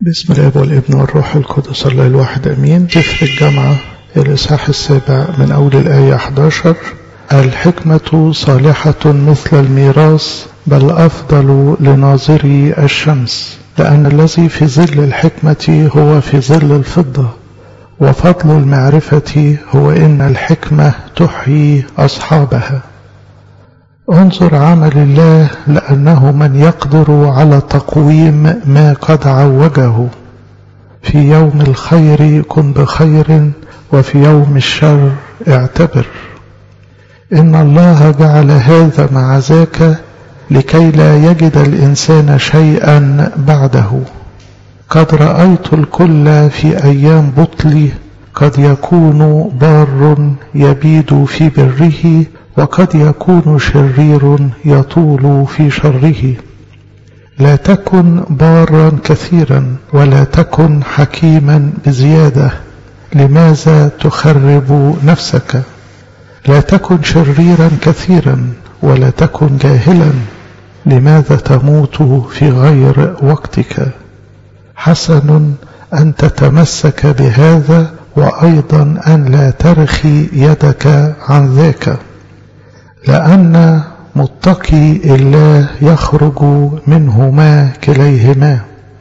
بسم الاب والابن والروح القدس الله الواحد امين سفر الجامعه الاصحاح السابع من اول الايه 11 الحكمه صالحه مثل الميراث بل افضل لناظري الشمس لان الذي في ظل الحكمه هو في ظل الفضه وفضل المعرفه هو ان الحكمه تحيي اصحابها انظر عمل الله لأنه من يقدر على تقويم ما قد عوجه في يوم الخير كن بخير وفي يوم الشر اعتبر إن الله جعل هذا مع ذاك لكي لا يجد الإنسان شيئا بعده قد رأيت الكل في أيام بطلي قد يكون بار يبيد في بره وقد يكون شرير يطول في شره لا تكن بارا كثيرا ولا تكن حكيما بزياده لماذا تخرب نفسك لا تكن شريرا كثيرا ولا تكن جاهلا لماذا تموت في غير وقتك حسن ان تتمسك بهذا وايضا ان لا ترخي يدك عن ذاك لأن متقي الله يخرج منهما كليهما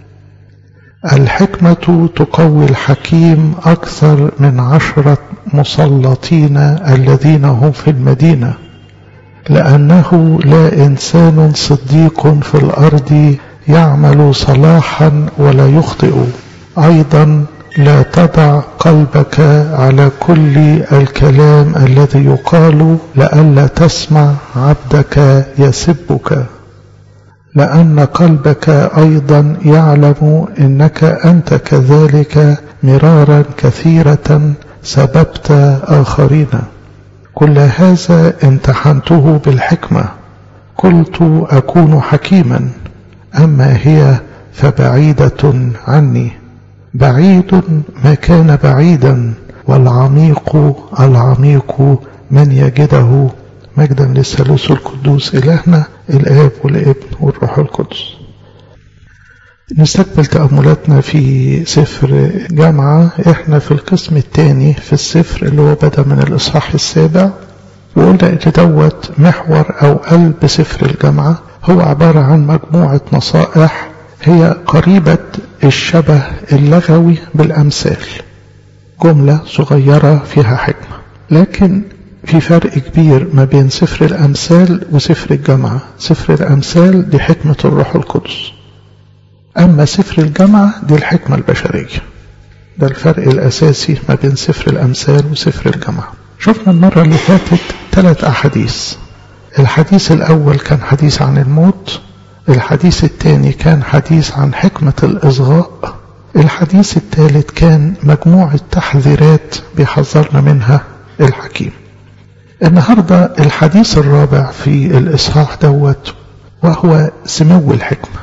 الحكمة تقوي الحكيم أكثر من عشرة مسلطين الذين هم في المدينة لأنه لا إنسان صديق في الأرض يعمل صلاحا ولا يخطئ أيضا لا تضع قلبك على كل الكلام الذي يقال لئلا تسمع عبدك يسبك لأن قلبك أيضا يعلم إنك أنت كذلك مرارا كثيرة سببت آخرين كل هذا امتحنته بالحكمة قلت أكون حكيما أما هي فبعيدة عني بعيد ما كان بعيدا والعميق العميق من يجده مجدا للثالوث القدوس إلهنا الآب والابن والروح القدس نستقبل تأملاتنا في سفر جامعة احنا في القسم الثاني في السفر اللي هو بدأ من الإصحاح السابع وقلنا ان دوت محور أو قلب سفر الجامعة هو عبارة عن مجموعة نصائح هي قريبة الشبه اللغوي بالأمثال جملة صغيرة فيها حكمة لكن في فرق كبير ما بين سفر الأمثال وسفر الجامعة سفر الأمثال دي حكمة الروح القدس أما سفر الجامعة دي الحكمة البشرية ده الفرق الأساسي ما بين سفر الأمثال وسفر الجامعة شفنا المرة اللي فاتت ثلاث أحاديث الحديث الأول كان حديث عن الموت الحديث الثاني كان حديث عن حكمة الإصغاء الحديث الثالث كان مجموعة تحذيرات بيحذرنا منها الحكيم النهاردة الحديث الرابع في الإصحاح دوت وهو سمو الحكمة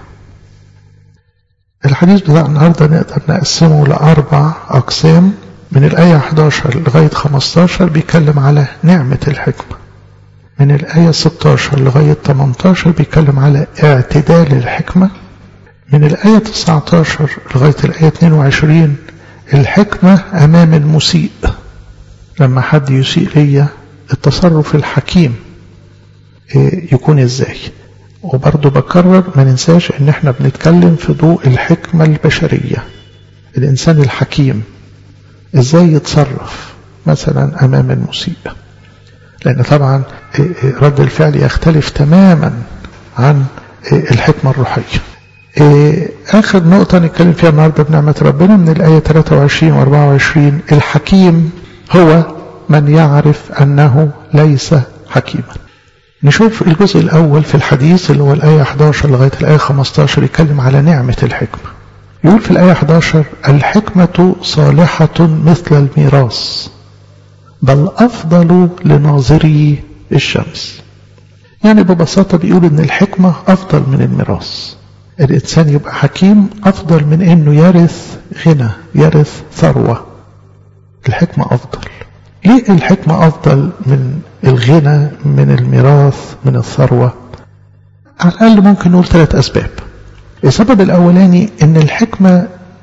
الحديث بتاع النهاردة نقدر نقسمه لأربع أقسام من الآية 11 لغاية 15 بيتكلم على نعمة الحكمة من الآية 16 لغاية 18 بيتكلم على اعتدال الحكمة من الآية 19 لغاية الآية 22 الحكمة أمام المسيء لما حد يسيء ليا التصرف الحكيم يكون ازاي وبرضه بكرر ما ننساش ان احنا بنتكلم في ضوء الحكمة البشرية الانسان الحكيم ازاي يتصرف مثلا امام المسيء لأن طبعا رد الفعل يختلف تماما عن الحكمة الروحية آخر نقطة نتكلم فيها النهاردة بنعمة ربنا من الآية 23 و 24 الحكيم هو من يعرف أنه ليس حكيما نشوف الجزء الأول في الحديث اللي هو الآية 11 لغاية الآية 15 يتكلم على نعمة الحكمة يقول في الآية 11 الحكمة صالحة مثل الميراث بل أفضل لناظري الشمس يعني ببساطة بيقول إن الحكمة أفضل من الميراث الإنسان يبقى حكيم أفضل من إنه يرث غنى يرث ثروة الحكمة أفضل ليه الحكمة أفضل من الغنى من الميراث من الثروة على الأقل ممكن نقول ثلاث أسباب السبب الأولاني إن الحكمة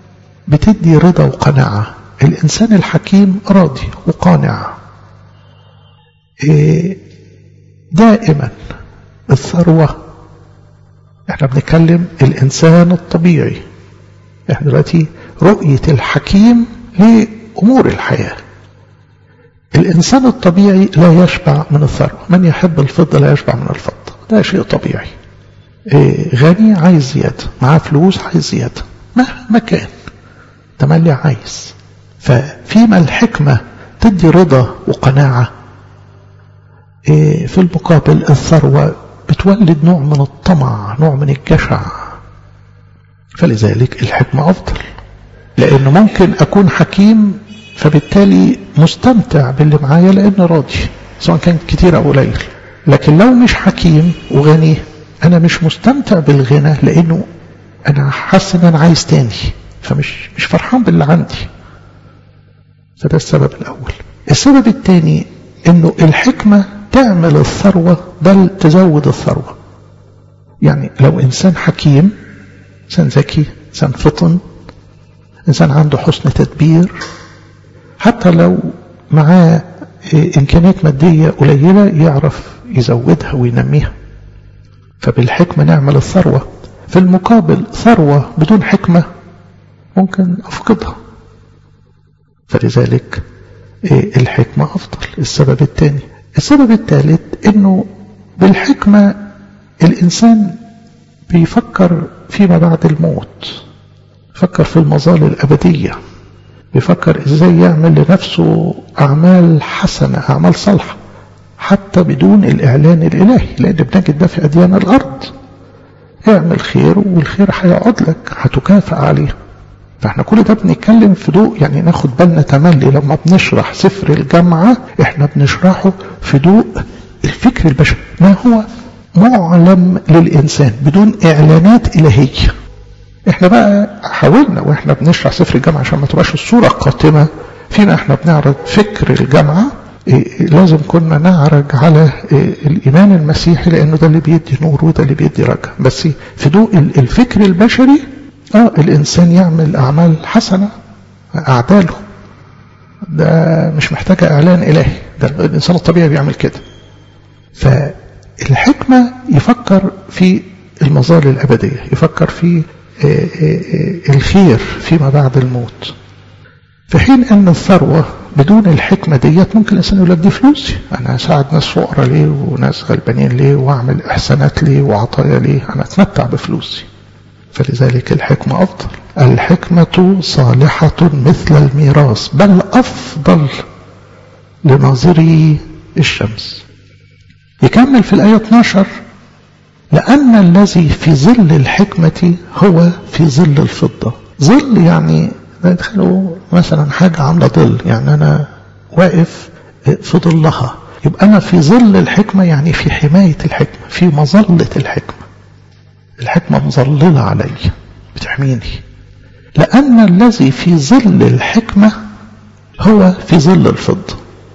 بتدي رضا وقناعة الإنسان الحكيم راضي وقانع إيه دائما الثروة احنا بنتكلم الإنسان الطبيعي احنا دلوقتي رؤية الحكيم لأمور الحياة الإنسان الطبيعي لا يشبع من الثروة من يحب الفضة لا يشبع من الفضة ده شيء طبيعي إيه غني عايز زيادة معاه فلوس عايز زيادة مهما كان تملي عايز ففيما الحكمة تدي رضا وقناعة إيه في المقابل الثروة بتولد نوع من الطمع نوع من الجشع فلذلك الحكمة أفضل لأنه ممكن أكون حكيم فبالتالي مستمتع باللي معايا لأنه راضي سواء كان كتير أو قليل لكن لو مش حكيم وغني أنا مش مستمتع بالغنى لأنه أنا حاسس إن أنا عايز تاني فمش مش فرحان باللي عندي فده السبب الأول السبب الثاني إنه الحكمة تعمل الثروة بل تزود الثروة يعني لو إنسان حكيم إنسان ذكي إنسان فطن إنسان عنده حسن تدبير حتى لو معاه إمكانيات مادية قليلة يعرف يزودها وينميها فبالحكمة نعمل الثروة في المقابل ثروة بدون حكمة ممكن أفقدها فلذلك الحكمة أفضل السبب الثاني السبب الثالث أنه بالحكمة الإنسان بيفكر فيما بعد الموت يفكر في المظال الأبدية بيفكر إزاي يعمل لنفسه أعمال حسنة أعمال صالحة حتى بدون الإعلان الإلهي لأن بنجد ده في أديان الأرض اعمل خير والخير هيقعد لك هتكافئ عليه فاحنا كل ده بنتكلم في ضوء يعني ناخد بالنا تملي لما بنشرح سفر الجامعة احنا بنشرحه في ضوء الفكر البشري ما هو معلم للإنسان بدون إعلانات إلهية احنا بقى حاولنا واحنا بنشرح سفر الجامعة عشان ما تبقاش الصورة قاتمة فيما احنا بنعرض فكر الجامعة إيه لازم كنا نعرج على إيه الإيمان المسيحي لأنه ده اللي بيدي نور وده اللي بيدي رجع بس في ضوء الفكر البشري اه الإنسان يعمل أعمال حسنة أعداله ده مش محتاجة إعلان إلهي ده الإنسان الطبيعي بيعمل كده فالحكمة يفكر في المظال الأبدية يفكر في الخير فيما بعد الموت في حين أن الثروة بدون الحكمة ديت ممكن الإنسان يقول لك دي فلوسي أنا أساعد ناس فقراء ليه وناس غلبانين ليه وأعمل إحسانات ليه وعطايا ليه أنا أتمتع بفلوسي فلذلك الحكمة أفضل الحكمة صالحة مثل الميراث بل أفضل لناظري الشمس يكمل في الآية 12 لأن الذي في ظل الحكمة هو في ظل الفضة ظل يعني تخيلوا مثلا حاجة عاملة ظل يعني أنا واقف في ظلها يبقى أنا في ظل الحكمة يعني في حماية الحكمة في مظلة الحكمة الحكمة مظللة علي بتحميني لأن الذي في ظل الحكمة هو في ظل الفضة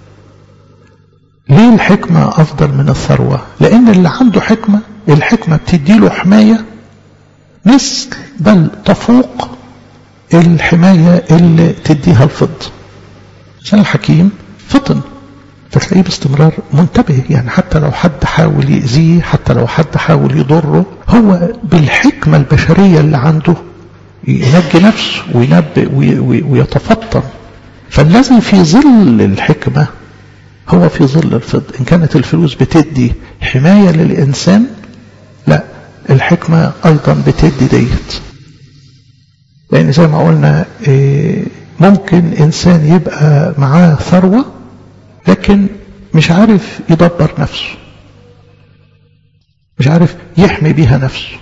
ليه الحكمة أفضل من الثروة لأن اللي عنده حكمة الحكمة بتديله حماية مثل بل تفوق الحماية اللي تديها الفضة الإنسان الحكيم فطن فتلاقيه باستمرار منتبه يعني حتى لو حد حاول يأذيه حتى لو حد حاول يضره هو بالحكمة البشرية اللي عنده ينجي نفسه وينبئ ويتفطن فالذي في ظل الحكمة هو في ظل الفضة إن كانت الفلوس بتدي حماية للإنسان لا الحكمة أيضا بتدي ديت لأن زي ما قلنا ممكن إنسان يبقى معاه ثروة لكن مش عارف يدبر نفسه مش عارف يحمي بيها نفسه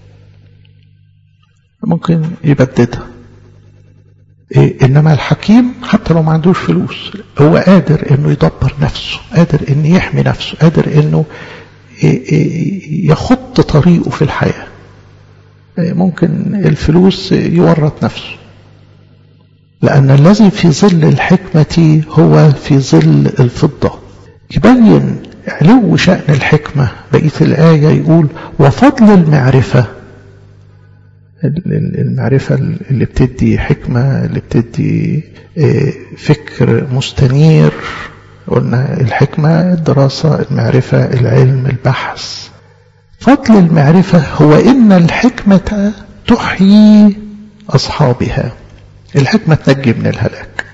ممكن يبددها إيه إنما الحكيم حتى لو ما عندوش فلوس هو قادر إنه يدبر نفسه قادر إنه يحمي نفسه قادر إنه إيه إيه يخط طريقه في الحياة ممكن الفلوس يورط نفسه لأن الذي في ظل الحكمة هو في ظل الفضة يبين علو شأن الحكمة بقية الآية يقول وفضل المعرفة المعرفة اللي بتدي حكمة اللي بتدي فكر مستنير قلنا الحكمة الدراسة المعرفة العلم البحث فضل المعرفة هو إن الحكمة تحيي أصحابها الحكمة تنجي من الهلاك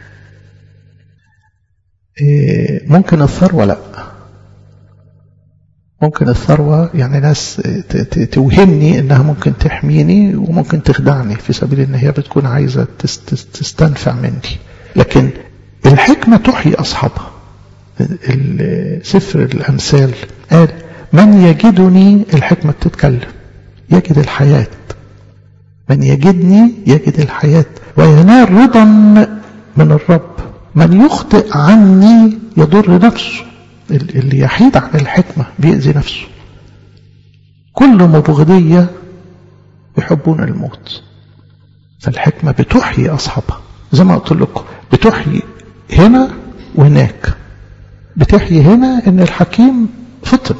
ممكن الثروة لا ممكن الثروة يعني ناس توهمني انها ممكن تحميني وممكن تخدعني في سبيل ان هي بتكون عايزة تستنفع مني لكن الحكمة تحيي أصحابها سفر الأمثال قال من يجدني الحكمة بتتكلم يجد الحياة من يجدني يجد الحياة وينال رضا من الرب من يخطئ عني يضر نفسه اللي يحيد عن الحكمة بيأذي نفسه كل مبغضية يحبون الموت فالحكمة بتحيي أصحابها زي ما قلت لكم بتحيي هنا وهناك بتحيي هنا ان الحكيم فطن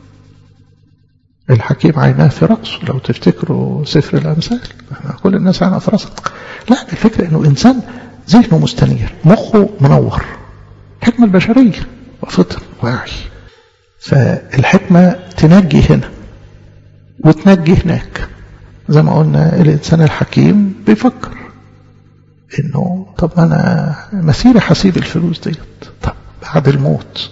الحكيم عيناه في رأسه لو تفتكروا سفر الأمثال كل الناس عينها في رأسه لا الفكرة انه انسان ذهنه مستنير مخه منور الحكمة البشرية وفطن واعي فالحكمة تنجي هنا وتنجي هناك زي ما قلنا الإنسان الحكيم بيفكر إنه طب أنا مسيري حسيب الفلوس ديت طب بعد الموت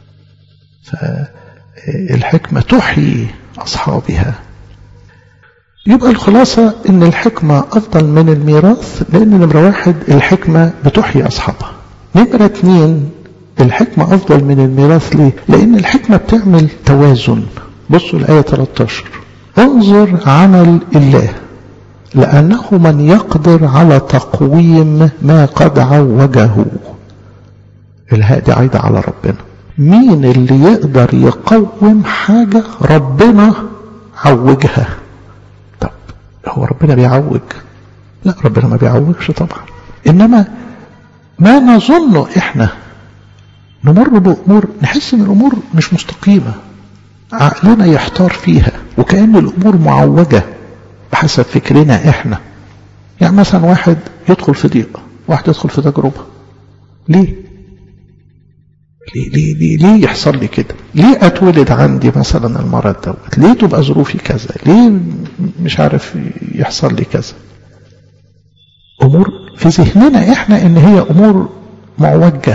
فالحكمة تحيي أصحابها يبقى الخلاصة إن الحكمة أفضل من الميراث لأن نمرة واحد الحكمة بتحيي أصحابها نمرة اتنين الحكمة أفضل من الميراث ليه؟ لأن الحكمة بتعمل توازن بصوا الآية 13 انظر عمل الله لأنه من يقدر على تقويم ما قد عوجه الهاء دي عايدة على ربنا مين اللي يقدر يقوم حاجة ربنا عوجها طب هو ربنا بيعوج لا ربنا ما بيعوجش طبعا إنما ما نظن إحنا نمر بأمور نحس إن الأمور مش مستقيمة عقلنا يحتار فيها وكأن الأمور معوجة بحسب فكرنا إحنا يعني مثلا واحد يدخل في ضيق واحد يدخل في تجربة ليه ليه ليه ليه, ليه يحصل لي كده ليه اتولد عندي مثلا المرض دوت ليه تبقى ظروفي كذا ليه مش عارف يحصل لي كذا امور في ذهننا احنا ان هي امور معوجه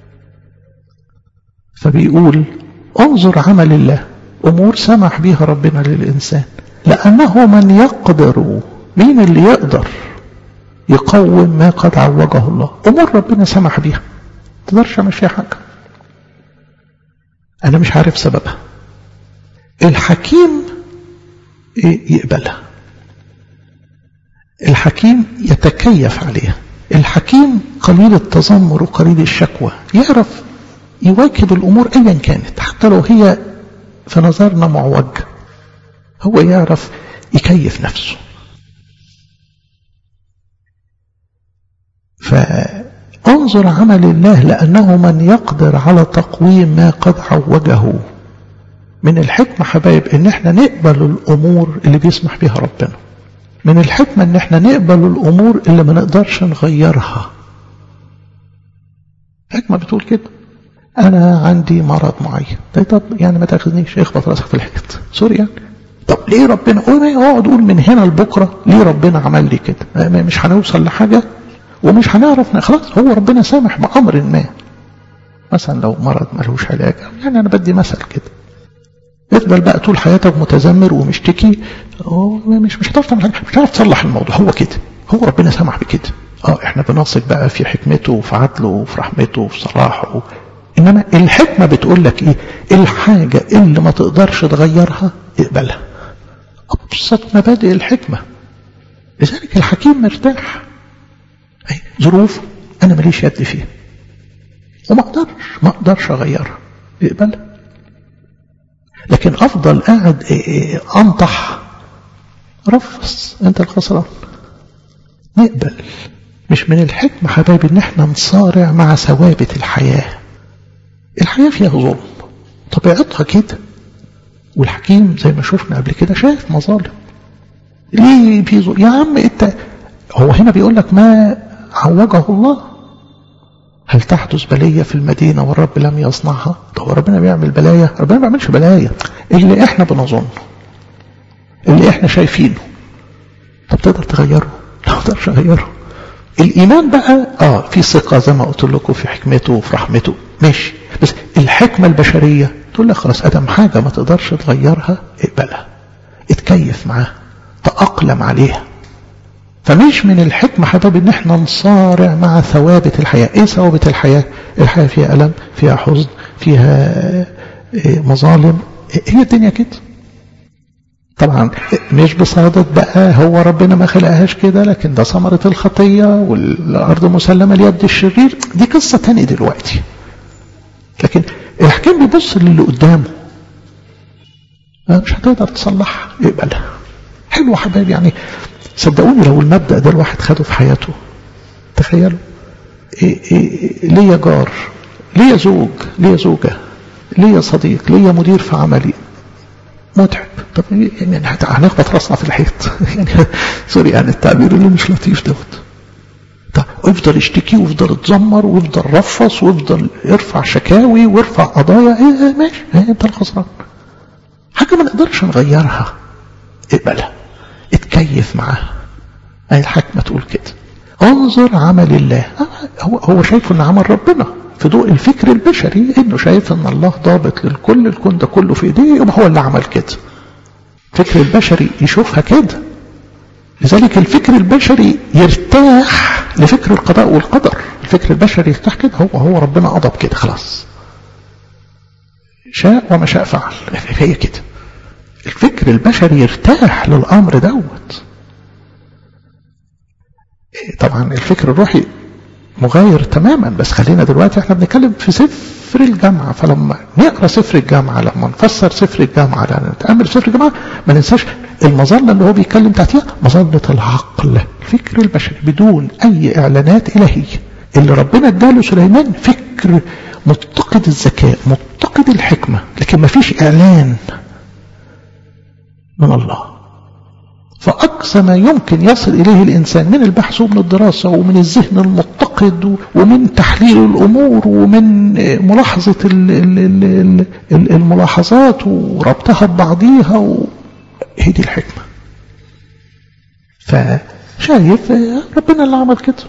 فبيقول انظر عمل الله امور سمح بها ربنا للانسان لانه من يقدر مين اللي يقدر يقوم ما قد عوجه الله امور ربنا سمح بها تقدرش تعمل فيها حاجه أنا مش عارف سببها الحكيم يقبلها الحكيم يتكيف عليها الحكيم قليل التذمر وقليل الشكوى يعرف يواكب الأمور أيا كانت حتى لو هي في نظرنا معوج هو يعرف يكيف نفسه ف انظر عمل الله لأنه من يقدر على تقويم ما قد عوجه من الحكمة حبايب ان احنا نقبل الامور اللي بيسمح بها ربنا من الحكمة ان احنا نقبل الامور اللي ما نقدرش نغيرها حكمة بتقول كده انا عندي مرض معين طب يعني ما تاخذنيش اخبط راسك في الحيط سوري يعني طب ليه ربنا اقعد قول من هنا لبكره ليه ربنا عمل لي كده مش هنوصل لحاجه ومش هنعرف خلاص هو ربنا سامح بأمر ما مثلا لو مرض ملوش علاج يعني أنا بدي مثل كده افضل بقى طول حياتك متذمر ومشتكي مش مش هتعرف تعمل مش هتعرف تصلح الموضوع هو كده هو ربنا سمح بكده اه احنا بنثق بقى في حكمته وفي عدله وفي رحمته وفي صلاحه انما الحكمه بتقول لك ايه الحاجه اللي ما تقدرش تغيرها اقبلها ابسط مبادئ الحكمه لذلك الحكيم مرتاح ظروف انا ماليش يد فيها وما اقدرش ما اقدرش اغيرها اقبلها لكن افضل قاعد انطح رفص انت الخسران نقبل مش من الحكمة حبايبي ان احنا نصارع مع ثوابت الحياة الحياة فيها ظلم طبيعتها كده والحكيم زي ما شفنا قبل كده شايف مظالم ليه في ظلم يا عم انت هو هنا بيقول لك ما عوجه الله هل تحدث بلية في المدينة والرب لم يصنعها طب ربنا بيعمل بلايا ربنا ما بيعملش بلايا اللي احنا بنظنه اللي احنا شايفينه طب تقدر تغيره لا تقدرش تغيره الايمان بقى اه في ثقه زي ما قلت لكم في حكمته وفي رحمته ماشي بس الحكمه البشريه تقول لك خلاص ادم حاجه ما تقدرش تغيرها اقبلها اتكيف معاها تاقلم عليها فمش من الحكمة حباب ان احنا نصارع مع ثوابت الحياة ايه ثوابت الحياة الحياة فيها ألم فيها حزن فيها مظالم هي الدنيا كده طبعا مش بصادق بقى هو ربنا ما خلقهاش كده لكن ده ثمرة الخطية والأرض مسلمة ليد الشرير دي قصة تانية دلوقتي لكن الحكيم بيبص للي قدامه مش هتقدر تصلحها اقبلها حلو حبايبي يعني صدقوني لو المبدأ ده الواحد خده في حياته تخيلوا إيه إيه ليا جار ليا زوج ليا زوجة ليا صديق ليا مدير في عملي متعب طب يعني هنخبط راسنا في الحيط يعني سوري يعني التعبير اللي مش لطيف دوت طب ويفضل يشتكي ويفضل يتذمر ويفضل رفص ويفضل يرفع شكاوي ويرفع قضايا ايه ماشي ايه انت الخسران حاجه ما نقدرش نغيرها اقبلها اتكيف معاها اي الحكمه تقول كده انظر عمل الله هو هو شايف ان عمل ربنا في ضوء الفكر البشري انه شايف ان الله ضابط للكل الكون ده كله في ايديه يبقى هو اللي عمل كده الفكر البشري يشوفها كده لذلك الفكر البشري يرتاح لفكر القضاء والقدر الفكر البشري يرتاح كده هو هو ربنا قضى كده خلاص شاء وما شاء فعل هي كده الفكر البشري يرتاح للامر دوت طبعا الفكر الروحي مغاير تماما بس خلينا دلوقتي احنا بنتكلم في سفر الجامعة فلما نقرا سفر الجامعة لما نفسر سفر الجامعة لما نتأمل سفر الجامعة ما ننساش المظلة اللي هو بيتكلم تحتها مظلة العقل الفكر البشري بدون أي إعلانات إلهية اللي ربنا اداله سليمان فكر متقد الذكاء متقد الحكمة لكن ما فيش إعلان من الله فأقصى ما يمكن يصل إليه الإنسان من البحث ومن الدراسة ومن الذهن المتقد ومن تحليل الأمور ومن ملاحظة الملاحظات وربطها ببعضيها هي دي الحكمة فشايف ربنا اللي عمل كده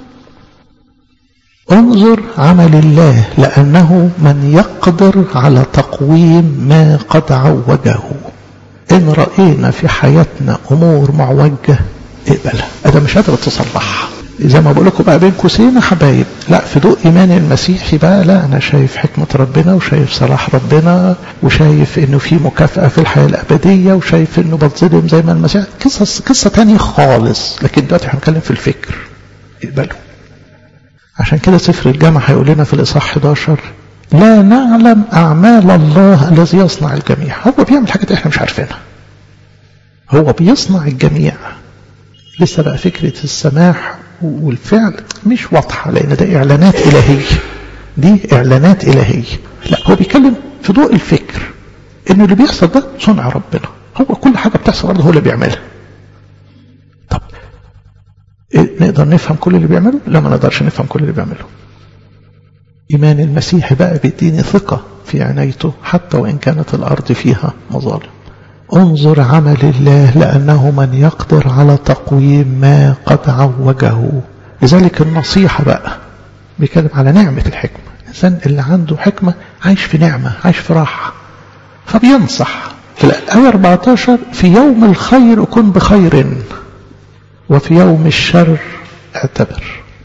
انظر عمل الله لأنه من يقدر على تقويم ما قد عوجه إن رأينا في حياتنا أمور معوجة اقبلها أنا مش قادر تصلحها زي ما بقول لكم بقى بين قوسين يا حبايب لا في ضوء إيمان المسيحي بقى لا أنا شايف حكمة ربنا وشايف صلاح ربنا وشايف إنه في مكافأة في الحياة الأبدية وشايف إنه بتظلم زي ما المسيح قصص قصة تانية خالص لكن دلوقتي هنتكلم في الفكر اقبلوا عشان كده سفر الجامعة هيقول لنا في الإصحاح 11 لا نعلم أعمال الله الذي يصنع الجميع هو بيعمل حاجات إحنا مش عارفينها هو بيصنع الجميع لسه بقى فكرة السماح والفعل مش واضحة لأن ده إعلانات إلهية دي إعلانات إلهية لا هو بيتكلم في ضوء الفكر إنه اللي بيحصل ده صنع ربنا هو كل حاجة بتحصل برضه هو اللي بيعملها طب إيه نقدر نفهم كل اللي بيعمله لا ما نقدرش نفهم كل اللي بيعمله إيمان المسيح بقى بيديني ثقة في عنايته حتى وإن كانت الأرض فيها مظالم انظر عمل الله لأنه من يقدر على تقويم ما قد عوجه لذلك النصيحة بقى بيتكلم على نعمة الحكمة الإنسان اللي عنده حكمة عايش في نعمة عايش في راحة فبينصح في الآية 14 في يوم الخير كن بخير وفي يوم الشر اعتبر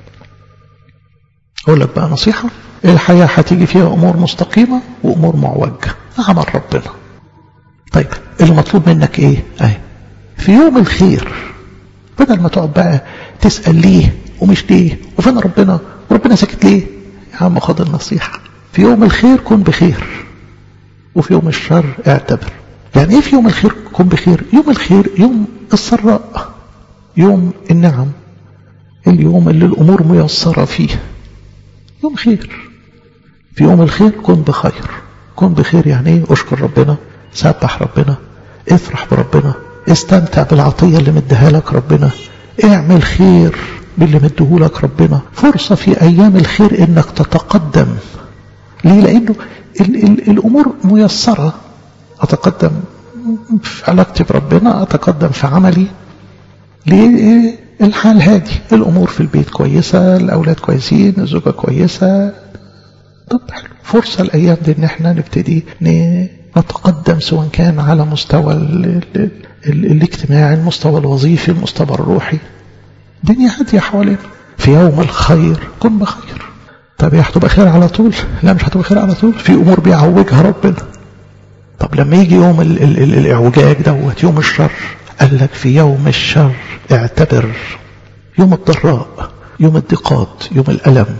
أقول لك بقى نصيحة الحياة هتيجي فيها أمور مستقيمة وأمور معوجة عمل ربنا طيب المطلوب منك ايه اهي في يوم الخير بدل ما تقعد بقى تسأل ليه ومش ليه وفين ربنا وربنا ساكت ليه يا عم خد النصيحة في يوم الخير كن بخير وفي يوم الشر اعتبر يعني ايه في يوم الخير كن بخير يوم الخير يوم السراء يوم النعم اليوم اللي الامور ميسرة فيه يوم خير في يوم الخير كن بخير كن بخير يعني ايه اشكر ربنا سبح ربنا افرح بربنا استمتع بالعطية اللي مديها لك ربنا اعمل خير باللي مديهولك ربنا فرصة في أيام الخير إنك تتقدم ليه لأنه ال ال الأمور ميسرة أتقدم في علاقتي بربنا أتقدم في عملي ليه الحال هادي الأمور في البيت كويسة الأولاد كويسين الزوجة كويسة طب حلو فرصة الأيام دي إن احنا نبتدي نتقدم سواء كان على مستوى ال ال ال الاجتماعي المستوى الوظيفي المستوى الروحي الدنيا هادية حوالينا في يوم الخير كن بخير طب يا هتبقى خير على طول لا مش هتبقى خير على طول في أمور بيعوجها ربنا طب لما يجي يوم ال ال ال الاعوجاج دوت يوم الشر قال لك في يوم الشر اعتبر يوم الضراء يوم الضيقات يوم الألم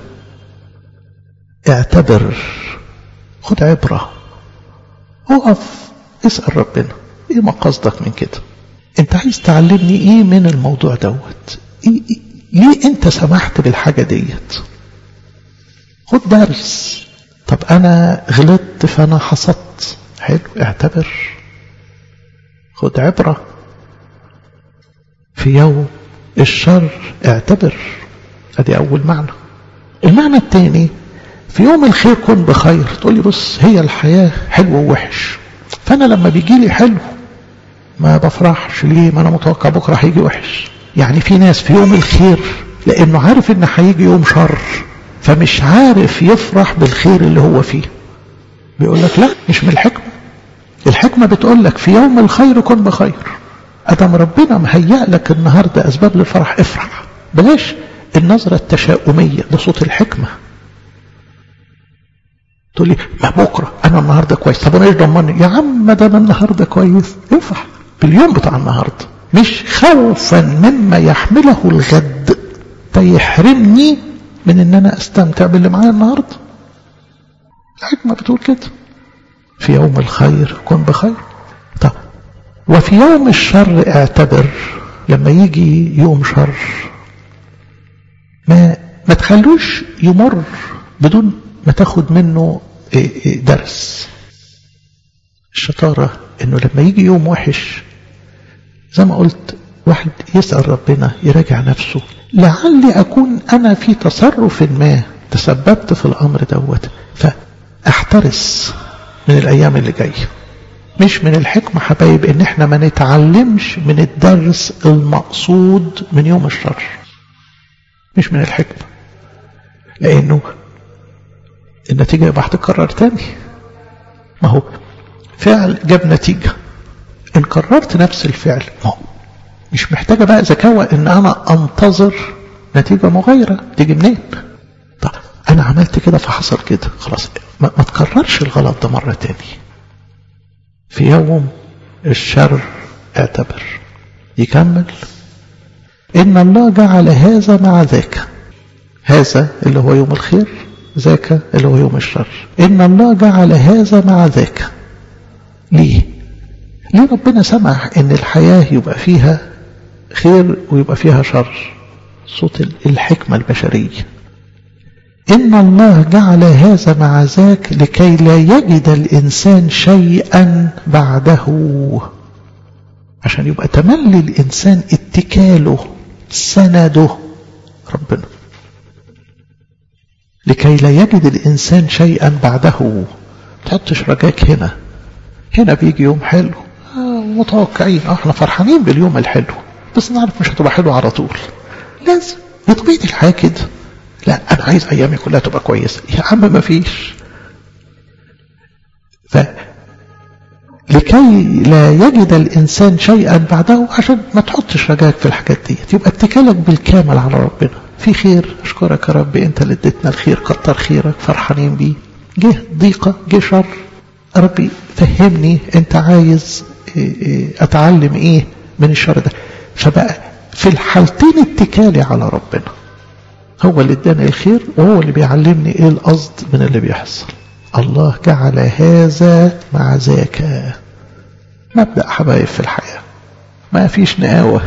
اعتبر خد عبرة اقف اسأل ربنا ايه مقصدك من كده انت عايز تعلمني ايه من الموضوع دوت إيه إيه ليه انت سمحت بالحاجة ديت خد درس طب انا غلطت فانا حصدت حلو اعتبر خد عبرة في يوم الشر اعتبر ادي اول معنى المعنى الثاني في يوم الخير كن بخير تقول لي بص هي الحياة حلو ووحش فانا لما بيجي لي حلو ما بفرحش ليه ما انا متوقع بكره هيجي وحش يعني في ناس في يوم الخير لانه عارف ان هيجي يوم شر فمش عارف يفرح بالخير اللي هو فيه بيقول لك لا مش من الحكمة الحكمة بتقول لك في يوم الخير كن بخير أدم ربنا مهيأ لك النهاردة أسباب للفرح افرح بلاش النظرة التشاؤمية ده صوت الحكمة تقول لي ما بكرة أنا النهاردة كويس طب أنا إيش ضمني يا عم ده أنا النهاردة كويس افرح باليوم بتاع النهاردة مش خوفا مما يحمله الغد فيحرمني من ان انا استمتع باللي معايا النهارده الحكمه بتقول كده في يوم الخير كن بخير طب وفي يوم الشر اعتبر لما يجي يوم شر ما ما تخلوش يمر بدون ما تاخد منه درس الشطارة انه لما يجي يوم وحش زي ما قلت واحد يسأل ربنا يراجع نفسه لعلي أكون أنا في تصرف ما تسببت في الأمر دوت فأحترس من الأيام اللي جاية مش من الحكمة حبايب إن إحنا ما نتعلمش من الدرس المقصود من يوم الشر مش من الحكمة لأنه النتيجة يبقى هتتكرر تاني ما هو فعل جاب نتيجة إن كررت نفس الفعل ما هو مش محتاجة بقى ذكاوة ان انا انتظر نتيجة مغايرة تيجي منين طب انا عملت كده فحصل كده خلاص ما, ما تكررش الغلط ده مرة تاني في يوم الشر اعتبر يكمل ان الله جعل هذا مع ذاك هذا اللي هو يوم الخير ذاك اللي هو يوم الشر ان الله جعل هذا مع ذاك ليه ليه ربنا سمح ان الحياة يبقى فيها خير ويبقى فيها شر صوت الحكمة البشرية إن الله جعل هذا مع ذاك لكي لا يجد الإنسان شيئا بعده عشان يبقى تملي الإنسان اتكاله سنده ربنا لكي لا يجد الإنسان شيئا بعده تحطش رجاك هنا هنا بيجي يوم حلو آه متوقعين احنا فرحانين باليوم الحلو بس نعرف مش هتبقى حلوة على طول لازم بطبيعة الحياة كده لا أنا عايز أيامي كلها تبقى كويسة يا عم ما فيش ف لكي لا يجد الإنسان شيئا بعده عشان ما تحطش رجاك في الحاجات دي يبقى اتكالك بالكامل على ربنا في خير أشكرك يا رب أنت اللي اديتنا الخير كتر خيرك فرحانين بيه جه ضيقة جه شر ربي فهمني أنت عايز أتعلم إيه من الشر ده فبقى في الحالتين اتكالي على ربنا هو اللي اداني الخير وهو اللي بيعلمني ايه القصد من اللي بيحصل الله جعل هذا مع ذاك مبدأ حبايب في الحياة ما فيش نقاوة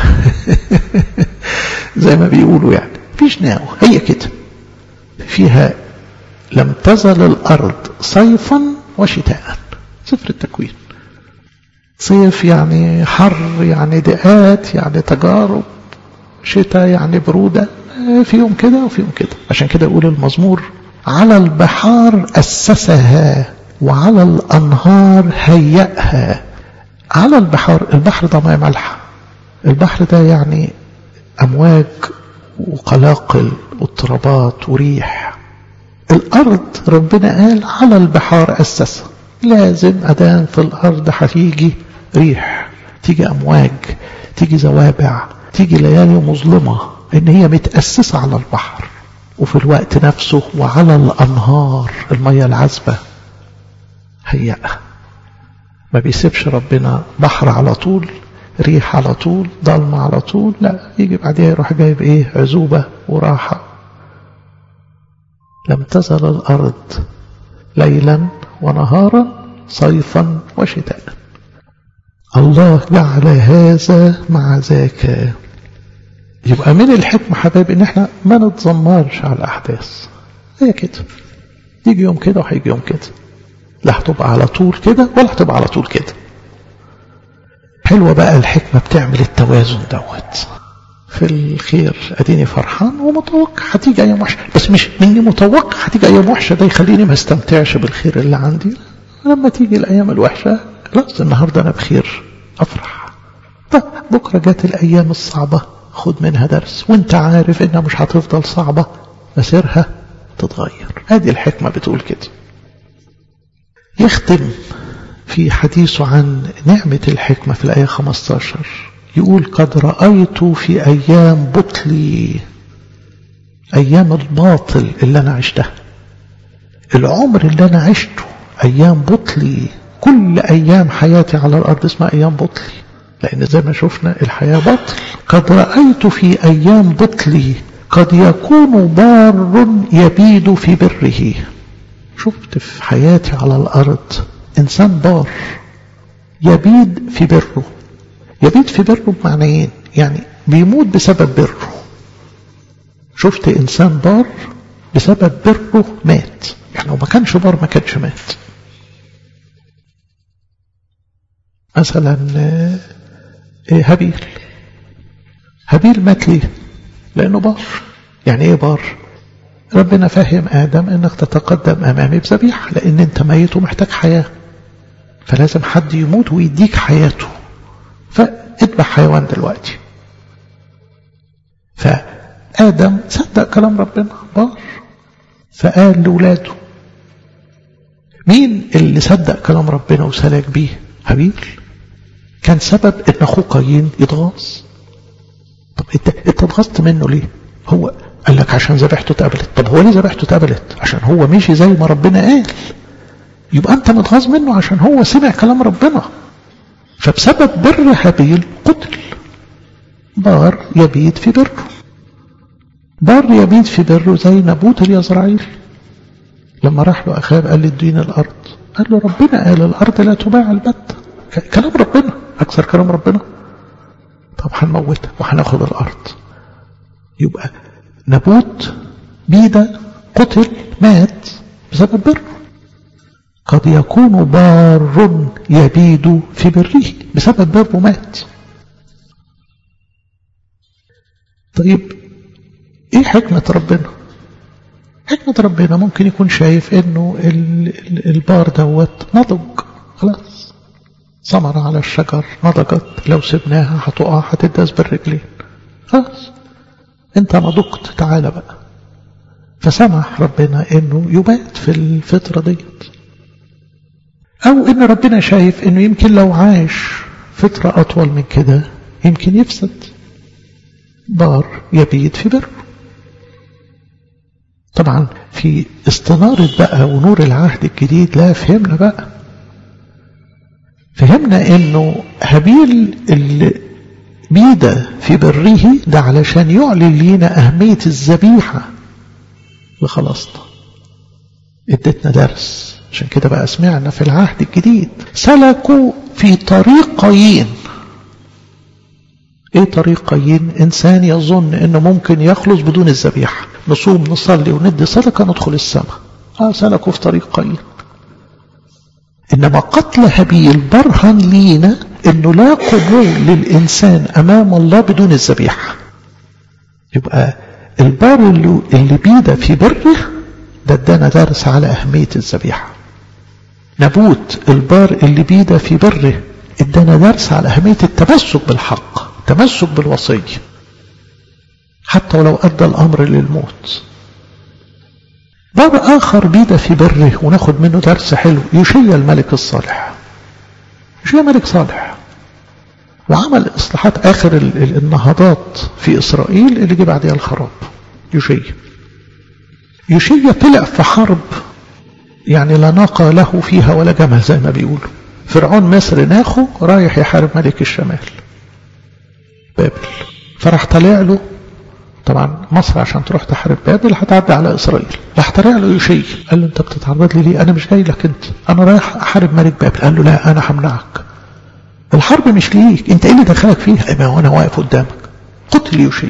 زي ما بيقولوا يعني فيش نقاوة هي كده فيها لم تزل الأرض صيفا وشتاء سفر التكوين صيف يعني حر يعني ضيقات يعني تجارب شتاء يعني برودة فيهم كده وفيهم كده عشان كده يقول المزمور على البحار أسسها وعلى الأنهار هيأها على البحار البحر ده مياه مالحة البحر ده يعني أمواج وقلاقل واضطرابات وريح الأرض ربنا قال على البحار أسسها لازم أدام في الأرض هتيجي ريح تيجي أمواج تيجي زوابع تيجي ليالي مظلمة إن هي متأسسة على البحر وفي الوقت نفسه وعلى الأنهار المية العذبة هيئة ما بيسيبش ربنا بحر على طول ريح على طول ضلمة على طول لا يجي بعدها يروح جايب ايه عزوبة وراحة لم تزل الأرض ليلا ونهارا صيفا وشتاء الله جعل هذا مع ذاك يبقى من الحكمة حبايب ان احنا ما نتذمرش على الأحداث هي كده يجي يوم كده وهيجي يوم كده لا هتبقى على طول كده ولا هتبقى على طول كده حلوة بقى الحكمة بتعمل التوازن دوت في الخير اديني فرحان ومتوقع هتيجي ايام وحشه بس مش مني متوقع هتيجي ايام وحشه ده يخليني ما استمتعش بالخير اللي عندي لما تيجي الايام الوحشه خلاص النهارده انا بخير افرح طب بكره جت الايام الصعبه خد منها درس وانت عارف انها مش هتفضل صعبه مسيرها تتغير هذه الحكمه بتقول كده يختم في حديثه عن نعمة الحكمة في الآية 15 يقول قد رأيت في أيام بطلي أيام الباطل اللي أنا عشتها العمر اللي أنا عشته أيام بطلي كل أيام حياتي على الأرض اسمها أيام بطلي لأن زي ما شفنا الحياة بطل قد رأيت في أيام بطلي قد يكون بار يبيد في بره شفت في حياتي على الأرض إنسان بار يبيد في بره يبيد في بره بمعنيين يعني بيموت بسبب بره شفت إنسان بار بسبب بره مات يعني لو ما كانش بار ما كانش مات مثلا هابيل هابيل مات ليه لأنه بار يعني ايه بار ربنا فهم آدم انك تتقدم امامي بذبيحة لان انت ميت ومحتاج حياة فلازم حد يموت ويديك حياته فاذبح حيوان دلوقتي فآدم صدق كلام ربنا بار فقال لولاده مين اللي صدق كلام ربنا وسلك بيه هابيل كان سبب ان اخوه قايين يتغاظ طب انت انت اتغاظت منه ليه هو قال لك عشان ذبيحته اتقبلت طب هو ليه ذبيحته اتقبلت عشان هو مشي زي ما ربنا قال يبقى انت متغاظ منه عشان هو سمع كلام ربنا فبسبب بر هابيل قتل بار يبيد في بره بار يبيد في بره زي نبوت اليزرعيل لما راح له اخاب قال لي اديني الارض قال له ربنا قال الارض لا تباع البتة كلام ربنا اكثر كلام ربنا طب هنموتك وهناخد الارض يبقى نبوت بيدا قتل مات بسبب بره قد يكون بار يبيد في بره بسبب بره مات طيب ايه حكمة ربنا حكمة ربنا ممكن يكون شايف انه البار دوت نضج خلاص ثمرة على الشجر نضجت لو سبناها هتقع هتداس بالرجلين خلاص انت نضجت تعالى بقى فسمح ربنا انه يبات في الفترة ديت او ان ربنا شايف انه يمكن لو عاش فترة اطول من كده يمكن يفسد بار يبيت في بر طبعا في استنارة بقى ونور العهد الجديد لا فهمنا بقى فهمنا انه هابيل اللي بيد في بره ده علشان يعلن لينا أهمية الذبيحة لخلاصنا ادتنا درس عشان كده بقى سمعنا في العهد الجديد سلكوا في طريق قايين ايه طريق قايين انسان يظن انه ممكن يخلص بدون الذبيحة نصوم نصلي وندي صدقة ندخل السماء اه سلكوا في طريق قايين انما قتل هابيل برهن لينا انه لا قبول للانسان امام الله بدون الذبيحه يبقى البار اللي, اللي بيده في بره ده ادانا درس على اهميه الذبيحه نبوت البار اللي بيده في بره ادانا درس على اهميه التمسك بالحق التمسك بالوصيه حتى ولو ادى الامر للموت باب اخر بيده في بره وناخد منه درس حلو يشيع الملك الصالح يشيع ملك صالح وعمل اصلاحات اخر النهضات في اسرائيل اللي جه بعدها الخراب يشيع يشيع طلع في حرب يعني لا ناقة له فيها ولا جمل زي ما بيقولوا فرعون مصر ناخه رايح يحارب ملك الشمال بابل فراح طلع له طبعا مصر عشان تروح تحارب بابل هتعدي على اسرائيل راح طلع له يشي قال له انت بتتعرض لي ليه انا مش جاي لك انت انا رايح احارب ملك بابل قال له لا انا همنعك الحرب مش ليك انت ايه اللي دخلك فيها ما وانا واقف قدامك قتل يشي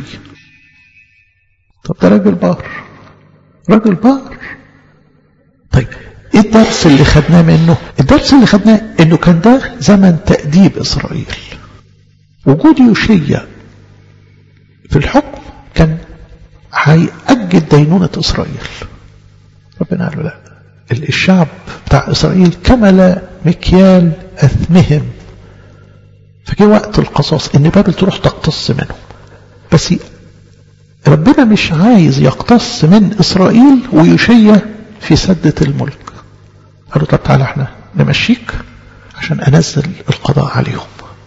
طب ده راجل بار راجل بار طيب ايه الدرس اللي خدناه منه الدرس اللي خدناه انه كان ده زمن تأديب اسرائيل وجود يوشيا في الحكم كان هيأجل دينونة اسرائيل ربنا قال له لا الشعب بتاع اسرائيل كمل مكيال اثمهم فجي وقت القصاص ان بابل تروح تقتص منهم بس ربنا مش عايز يقتص من اسرائيل ويشيع في سدة الملك قالوا طب تعالى احنا نمشيك عشان انزل القضاء عليهم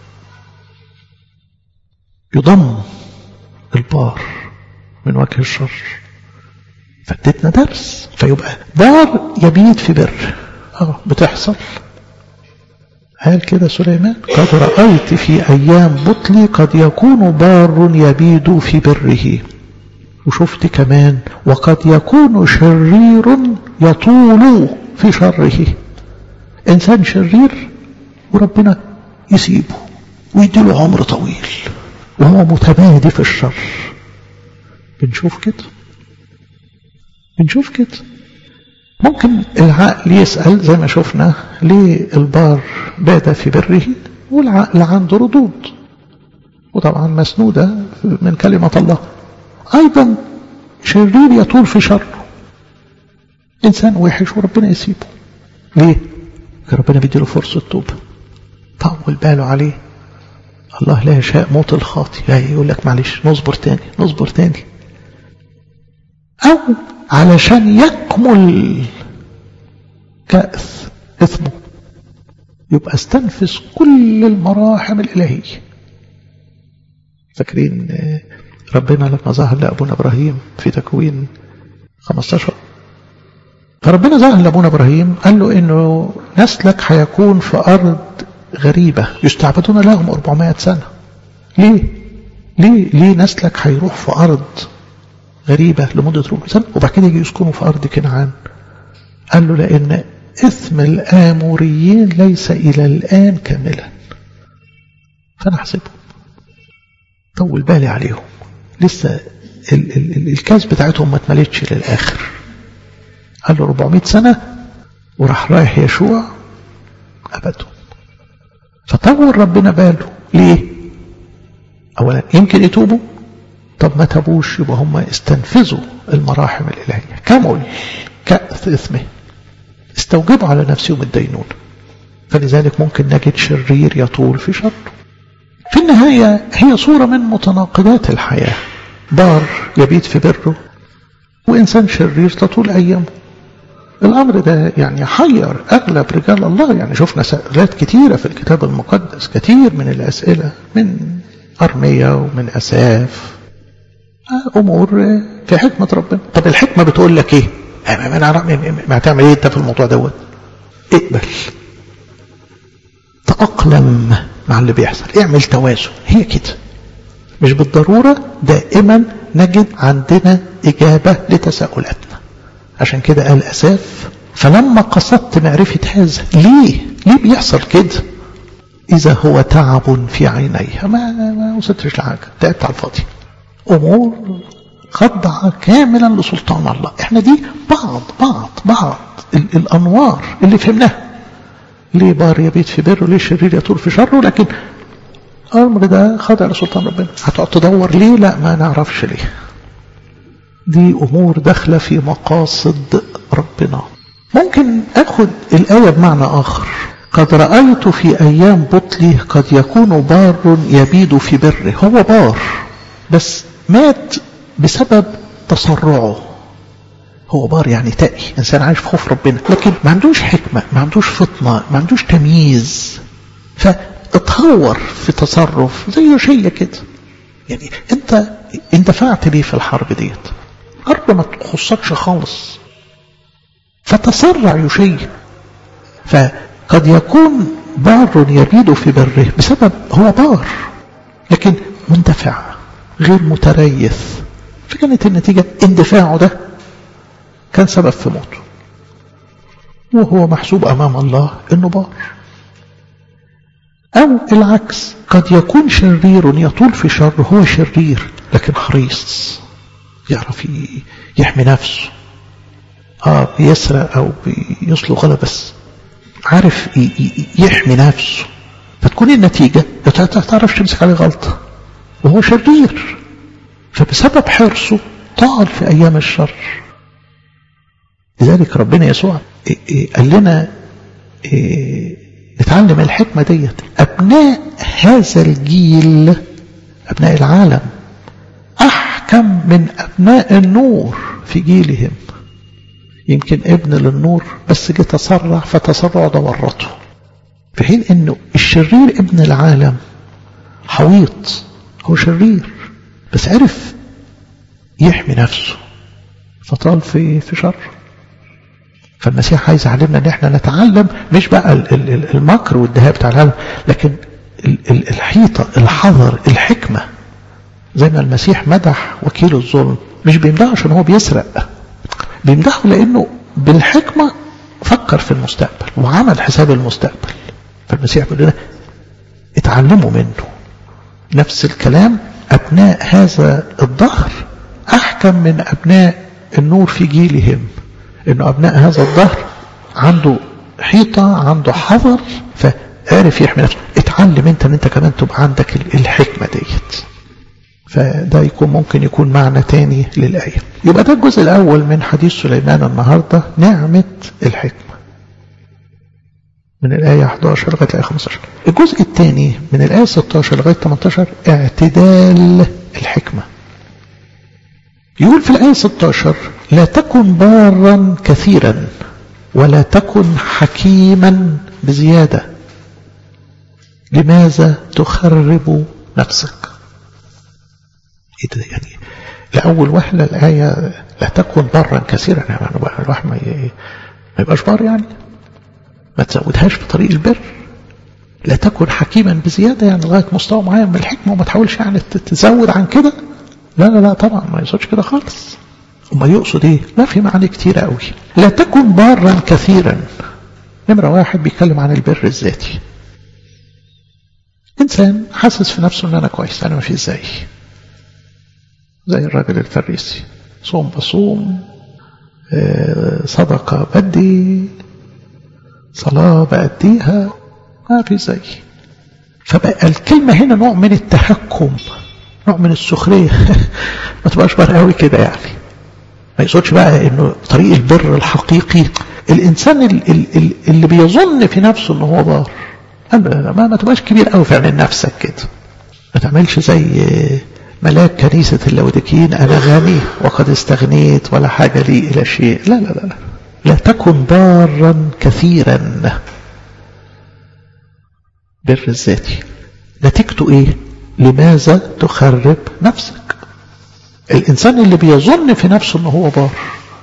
يضم البار من وجه الشر فادتنا درس فيبقى بار يبيت في بر اه بتحصل قال كده سليمان قد رأيت في أيام بطلي قد يكون بار يبيد في بره وشفت كمان وقد يكون شرير يطول في شره إنسان شرير وربنا يسيبه ويديله عمر طويل وهو متمادي في الشر بنشوف كده بنشوف كده ممكن العقل يسأل زي ما شفنا ليه البار بات في بره والعقل عنده ردود وطبعا مسنودة من كلمة الله أيضا شرير يطول في شره إنسان وحش وربنا يسيبه ليه؟ ربنا بيديله فرصة توبة طول باله عليه الله لا يشاء موت الخاطي يعني يقول لك معلش نصبر تاني نصبر تاني أو علشان يكمل كأس إثمه يبقى استنفذ كل المراحم الإلهية فاكرين ربنا لما ظهر لأبونا إبراهيم في تكوين 15 فربنا ظهر لأبونا إبراهيم قال له إنه نسلك هيكون في أرض غريبة يستعبدون لهم 400 سنة ليه؟ ليه ليه نسلك هيروح في أرض غريبة لمدة 400 سنة وبعد كده يجي يسكنوا في أرض كنعان قال له لأن إثم الآموريين ليس إلى الآن كاملا فأنا أحسبهم طول بالي عليهم لسه ال ال ال الكاس بتاعتهم ما اتملتش للآخر قال له 400 سنة وراح رايح يشوع أبدهم فطول ربنا باله ليه أولا يمكن يتوبوا طب ما تابوش يبقى هم استنفذوا المراحم الإلهية كمل كأس إثمه استوجبوا على نفسهم الدينون فلذلك ممكن نجد شرير يطول في شر في النهاية هي صورة من متناقضات الحياة بار يبيت في بره وإنسان شرير تطول أيامه الأمر ده يعني حير أغلب رجال الله يعني شفنا سؤالات كتيرة في الكتاب المقدس كتير من الأسئلة من أرمية ومن أساف أمور في حكمة ربنا طب الحكمة بتقول لك إيه ما هتعمل إيه أنت في الموضوع دوت اقبل تأقلم مع اللي بيحصل اعمل توازن هي كده مش بالضرورة دائما نجد عندنا إجابة لتساؤلاتنا عشان كده قال أساف فلما قصدت معرفة هذا ليه ليه بيحصل كده إذا هو تعب في عيني ما ما وصلتش لحاجة تعبت على الفاضي أمور خضع كاملا لسلطان الله احنا دي بعض بعض بعض ال الأنوار اللي فهمناها ليه بار يبيت في بره ليه شرير يطول في شره لكن الأمر ده خاضع لسلطان ربنا هتقعد تدور ليه لا ما نعرفش ليه دي أمور داخلة في مقاصد ربنا ممكن أخذ الآية بمعنى آخر قد رأيت في أيام بطلي قد يكون بار يبيد في بره هو بار بس مات بسبب تسرعه هو بار يعني تقي إنسان عايش في خوف ربنا لكن ما عندوش حكمة ما عندوش فطنة ما عندوش تمييز فاتهور في تصرف زي يوشيا كده يعني انت اندفعت ليه في الحرب ديت حرب ما تخصكش خالص فتسرع يوشيا فقد يكون بار يبيد في بره بسبب هو بار لكن مندفع غير متريث فكانت النتيجة اندفاعه ده كان سبب في موته وهو محسوب أمام الله إنه بار أو العكس قد يكون شرير يطول في شر هو شرير لكن حريص يعرف يحمي نفسه آه بيسرق أو بيصلوا غلا بس عارف يحمي نفسه فتكون النتيجة ما تعرفش تمسك عليه غلطة وهو شرير فبسبب حرصه طال في أيام الشر لذلك ربنا يسوع قال لنا نتعلم الحكمة ديت أبناء هذا الجيل أبناء العالم أحكم من أبناء النور في جيلهم يمكن ابن للنور بس جه تسرع فتسرع ده ورطه في حين انه الشرير ابن العالم حويط هو شرير بس عرف يحمي نفسه فطال في في شر فالمسيح عايز يعلمنا ان احنا نتعلم مش بقى المكر والدهاء بتاع العالم لكن الحيطة الحذر الحكمة زي ما المسيح مدح وكيل الظلم مش بيمدحه عشان هو بيسرق بيمدحه لانه بالحكمة فكر في المستقبل وعمل حساب المستقبل فالمسيح بيقول لنا اتعلموا منه نفس الكلام أبناء هذا الظهر أحكم من أبناء النور في جيلهم إنه أبناء هذا الظهر عنده حيطة عنده حذر فعرف يحمي نفسه اتعلم انت ان انت كمان تبقى عندك الحكمة ديت فده يكون ممكن يكون معنى تاني للآية يبقى ده الجزء الأول من حديث سليمان النهاردة نعمة الحكمة من الآية 11 لغاية الآية 15 الجزء الثاني من الآية 16 لغاية 18 اعتدال الحكمة يقول في الآية 16 لا تكن بارا كثيرا ولا تكن حكيما بزيادة لماذا تخرب نفسك ايه ده يعني لأول وهلة الآية لا تكن برا كثيرا يعني الواحد ما يبقاش بار يعني ما تزودهاش في طريق البر لا تكن حكيما بزيادة يعني لغاية مستوى معين من الحكمة وما تحاولش يعني تزود عن كده لا لا لا طبعا ما يقصدش كده خالص وما يقصد ايه لا في معاني كتيرة قوي لا تكن بارا كثيرا نمرة واحد بيتكلم عن البر الذاتي انسان حاسس في نفسه ان انا كويس انا ما في ازاي زي الراجل الفريسي صوم بصوم صدقة بدي صلاة بأديها ما في زي فبقى الكلمة هنا نوع من التهكم نوع من السخرية ما تبقاش بار قوي كده يعني ما يقصدش بقى انه طريق البر الحقيقي الانسان اللي بيظن في نفسه انه هو بار ما, ما تبقاش كبير قوي في عين نفسك كده ما تعملش زي ملاك كنيسة اللودكيين أنا غني وقد استغنيت ولا حاجة لي إلى شيء لا لا لا لا تكن بارا كثيرا بر الذاتي نتيجته ايه لماذا تخرب نفسك الانسان اللي بيظن في نفسه انه هو بار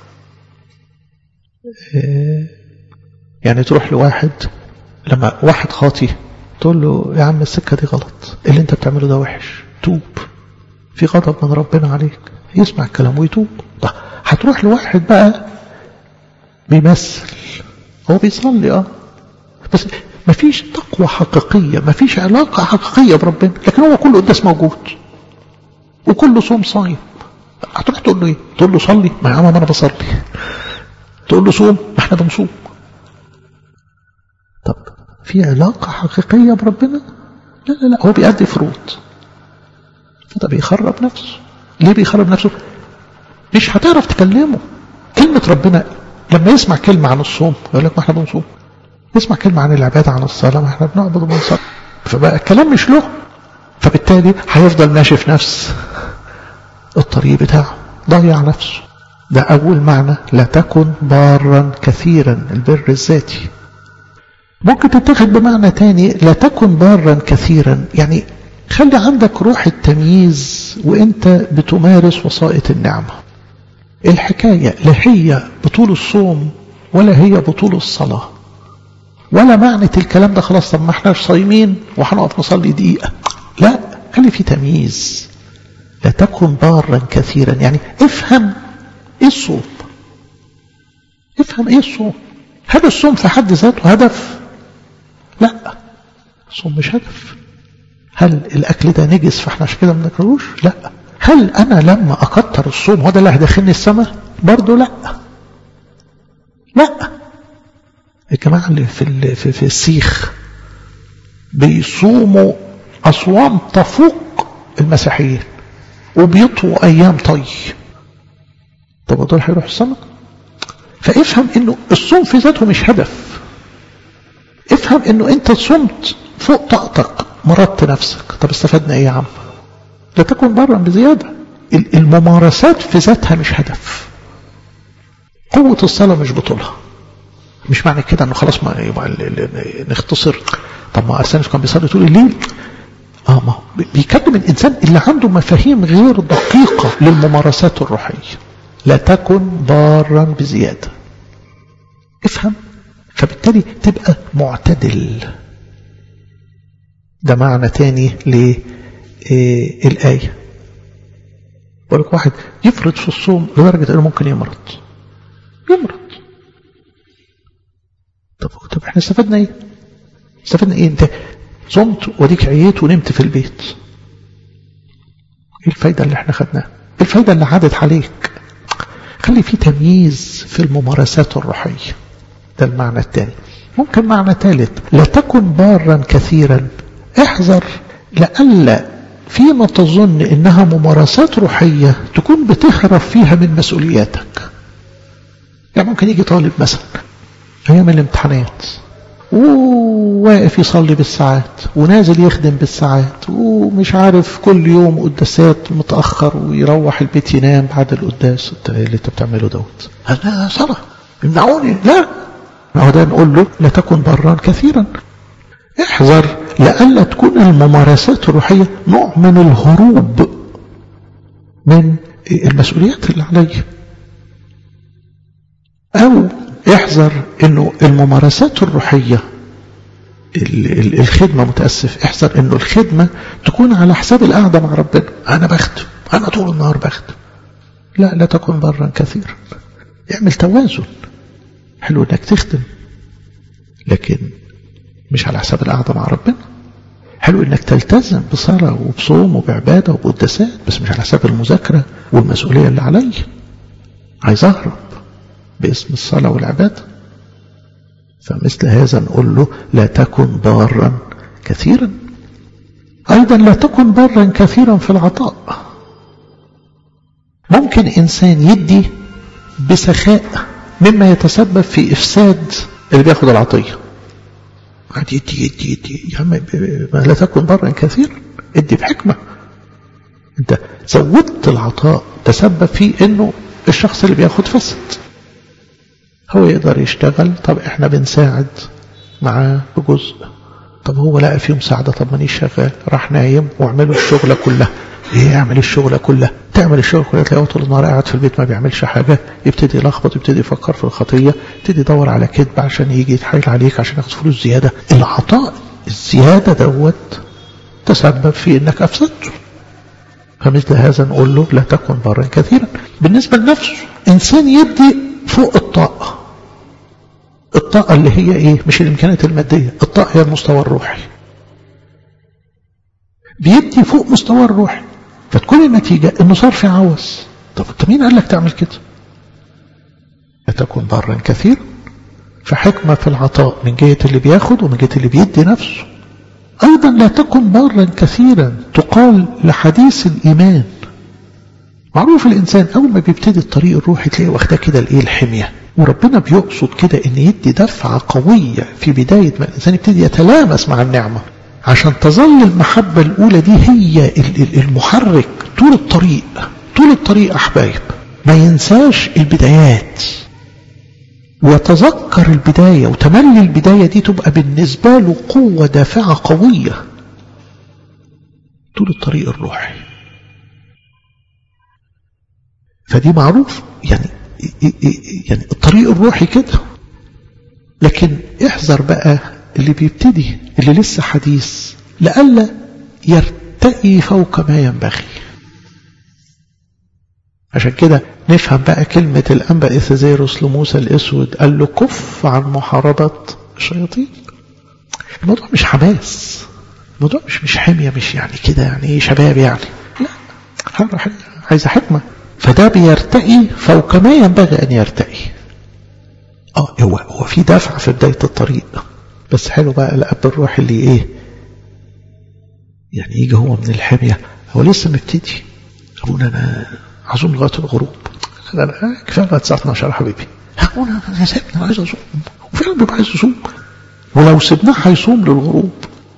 يعني تروح لواحد لما واحد خاطي تقول له يا عم السكة دي غلط اللي انت بتعمله ده وحش توب في غضب من ربنا عليك يسمع الكلام ويتوب طيب هتروح لواحد بقى بيمثل هو بيصلي اه بس مفيش تقوى حقيقية مفيش علاقة حقيقية بربنا لكن هو كله قداس موجود وكله صوم صايم هتروح تقول له ايه تقول له صلي ما يا عم انا بصلي تقول له صوم ما احنا بنصوم طب في علاقة حقيقية بربنا لا لا لا هو بيأدي فروض فده بيخرب نفسه ليه بيخرب نفسه مش هتعرف تكلمه كلمة ربنا لما يسمع كلمة عن الصوم يقول لك ما احنا بنصوم يسمع كلمة عن العبادة عن الصلاة ما احنا بنعبد وبنصلي فبقى الكلام مش له فبالتالي هيفضل ماشي في نفس الطريق بتاعه ضيع نفسه ده أول معنى لا تكن بارا كثيرا البر الذاتي ممكن تتخذ بمعنى تاني لا تكن بارا كثيرا يعني خلي عندك روح التمييز وانت بتمارس وسائط النعمة الحكاية لا هي بطول الصوم ولا هي بطول الصلاة ولا معنى الكلام ده خلاص طب ما احناش صايمين وهنقف نصلي دقيقة لا خلي في تمييز لا تكن بارا كثيرا يعني افهم ايه الصوم افهم ايه الصوم هل الصوم في حد ذاته هدف لا الصوم مش هدف هل الاكل ده نجس فاحنا عشان كده ما بناكلوش لا هل انا لما اكتر الصوم هو ده اللي هيدخلني السماء برضه لا لا الجماعه اللي في في, في السيخ بيصوموا اصوام تفوق المسيحيين وبيطووا ايام طي طب دول هيروحوا السماء فافهم انه الصوم في ذاته مش هدف افهم انه انت صمت فوق طاقتك مرضت نفسك طب استفدنا ايه يا عم لا تكن برا بزيادة الممارسات في ذاتها مش هدف قوة الصلاة مش بطولها مش معنى كده انه خلاص ما يبقى نختصر طب ما ارسانس كان بيصلي طول الليل اه ما بيكلم الانسان اللي عنده مفاهيم غير دقيقة للممارسات الروحية لا تكن ضارا بزيادة افهم فبالتالي تبقى معتدل ده معنى تاني للآية ولك واحد يفرط في الصوم لدرجة أنه ممكن يمرض يمرض طب طب احنا استفدنا ايه استفدنا ايه انت صمت وديك عييت ونمت في البيت ايه الفايدة اللي احنا خدناها ايه الفايدة اللي عادت عليك خلي في تمييز في الممارسات الروحية ده المعنى الثاني ممكن معنى ثالث لا تكن بارا كثيرا احذر لئلا فيما تظن انها ممارسات روحية تكون بتهرب فيها من مسؤولياتك يعني ممكن يجي طالب مثلا ايام الامتحانات وواقف يصلي بالساعات ونازل يخدم بالساعات ومش عارف كل يوم قداسات متأخر ويروح البيت ينام بعد القداس اللي انت بتعمله دوت هذا صلاة يمنعوني لا هو ده نقول له لا تكن بران كثيرا احذر لئلا تكون الممارسات الروحية نوع من الهروب من المسؤوليات اللي عليا او احذر انه الممارسات الروحية الخدمة متأسف احذر انه الخدمة تكون على حساب القعدة مع ربنا انا بخدم انا طول النهار بخدم لا لا تكن برا كثيرا اعمل توازن حلو انك تخدم لكن مش على حساب القعدة مع ربنا حلو انك تلتزم بصلاة وبصوم وبعبادة وبقداسات بس مش على حساب المذاكرة والمسؤولية اللي عليا عايز اهرب باسم الصلاة والعبادة فمثل هذا نقول له لا تكن بارا كثيرا أيضا لا تكن بارا كثيرا في العطاء ممكن إنسان يدي بسخاء مما يتسبب في إفساد اللي بياخد العطية قاعد يدي يدي يدي يا عم لا تكن بارا كثيرا ادي بحكمة انت زودت العطاء تسبب في انه الشخص اللي بياخد فسد هو يقدر يشتغل طب احنا بنساعد معاه بجزء طب هو لقى فيه مساعدة طب مانيش شغال راح نايم واعملوا الشغلة كلها ايه اعمل الشغلة كلها تعمل الشغل كلها تلاقيه طول النهار قاعد في البيت ما بيعملش حاجة يبتدي يلخبط يبتدي يفكر في الخطية يبتدي يدور على كذب عشان يجي يتحايل عليك عشان ياخد فلوس زيادة العطاء الزيادة دوت تسبب في انك افسدته فمثل هذا نقول له لا تكن برا كثيرا بالنسبة لنفسه انسان يدي فوق الطاقة الطاقة اللي هي ايه مش الامكانيات المادية الطاقة هي المستوى الروحي بيدي فوق مستوى الروحي فتكون النتيجة انه صار في عوز طب انت مين قال لك تعمل كده لا تكن برا كثير فحكمة في العطاء من جهة اللي بياخد ومن جهة اللي بيدي نفسه أيضا لا تكن مرا كثيرا تقال لحديث الإيمان معروف الإنسان أول ما بيبتدي الطريق الروحي تلاقي واخداه كده الإيه الحمية وربنا بيقصد كده إن يدي دفعة قوية في بداية ما الإنسان يبتدي يتلامس مع النعمة عشان تظل المحبة الأولى دي هي المحرك طول الطريق طول الطريق أحبايب ما ينساش البدايات ويتذكر البداية وتملي البداية دي تبقى بالنسبة له قوة دافعة قوية طول الطريق الروحي فدي معروف يعني يعني الطريق الروحي كده لكن احذر بقى اللي بيبتدي اللي لسه حديث لئلا يرتقي فوق ما ينبغي عشان كده نفهم بقى كلمة الأنبا إثزيروس لموسى الأسود قال له كف عن محاربة الشياطين الموضوع مش حماس الموضوع مش مش حمية مش يعني كده يعني شباب يعني لا عايزة حكمة فده بيرتقي فوق ما ينبغي أن يرتقي اه هو هو في دفع في بداية الطريق بس حلو بقى الأب الروحي اللي إيه يعني يجي هو من الحمية هو لسه مبتدي أقول أنا عزوم لغاية الغروب لا كفاية لغاية الساعة 12 يا حبيبي هقول أنا سيبني أنا عايز أصوم وفعلا بيبقى عايز يصوم ولو سيبناه هيصوم للغروب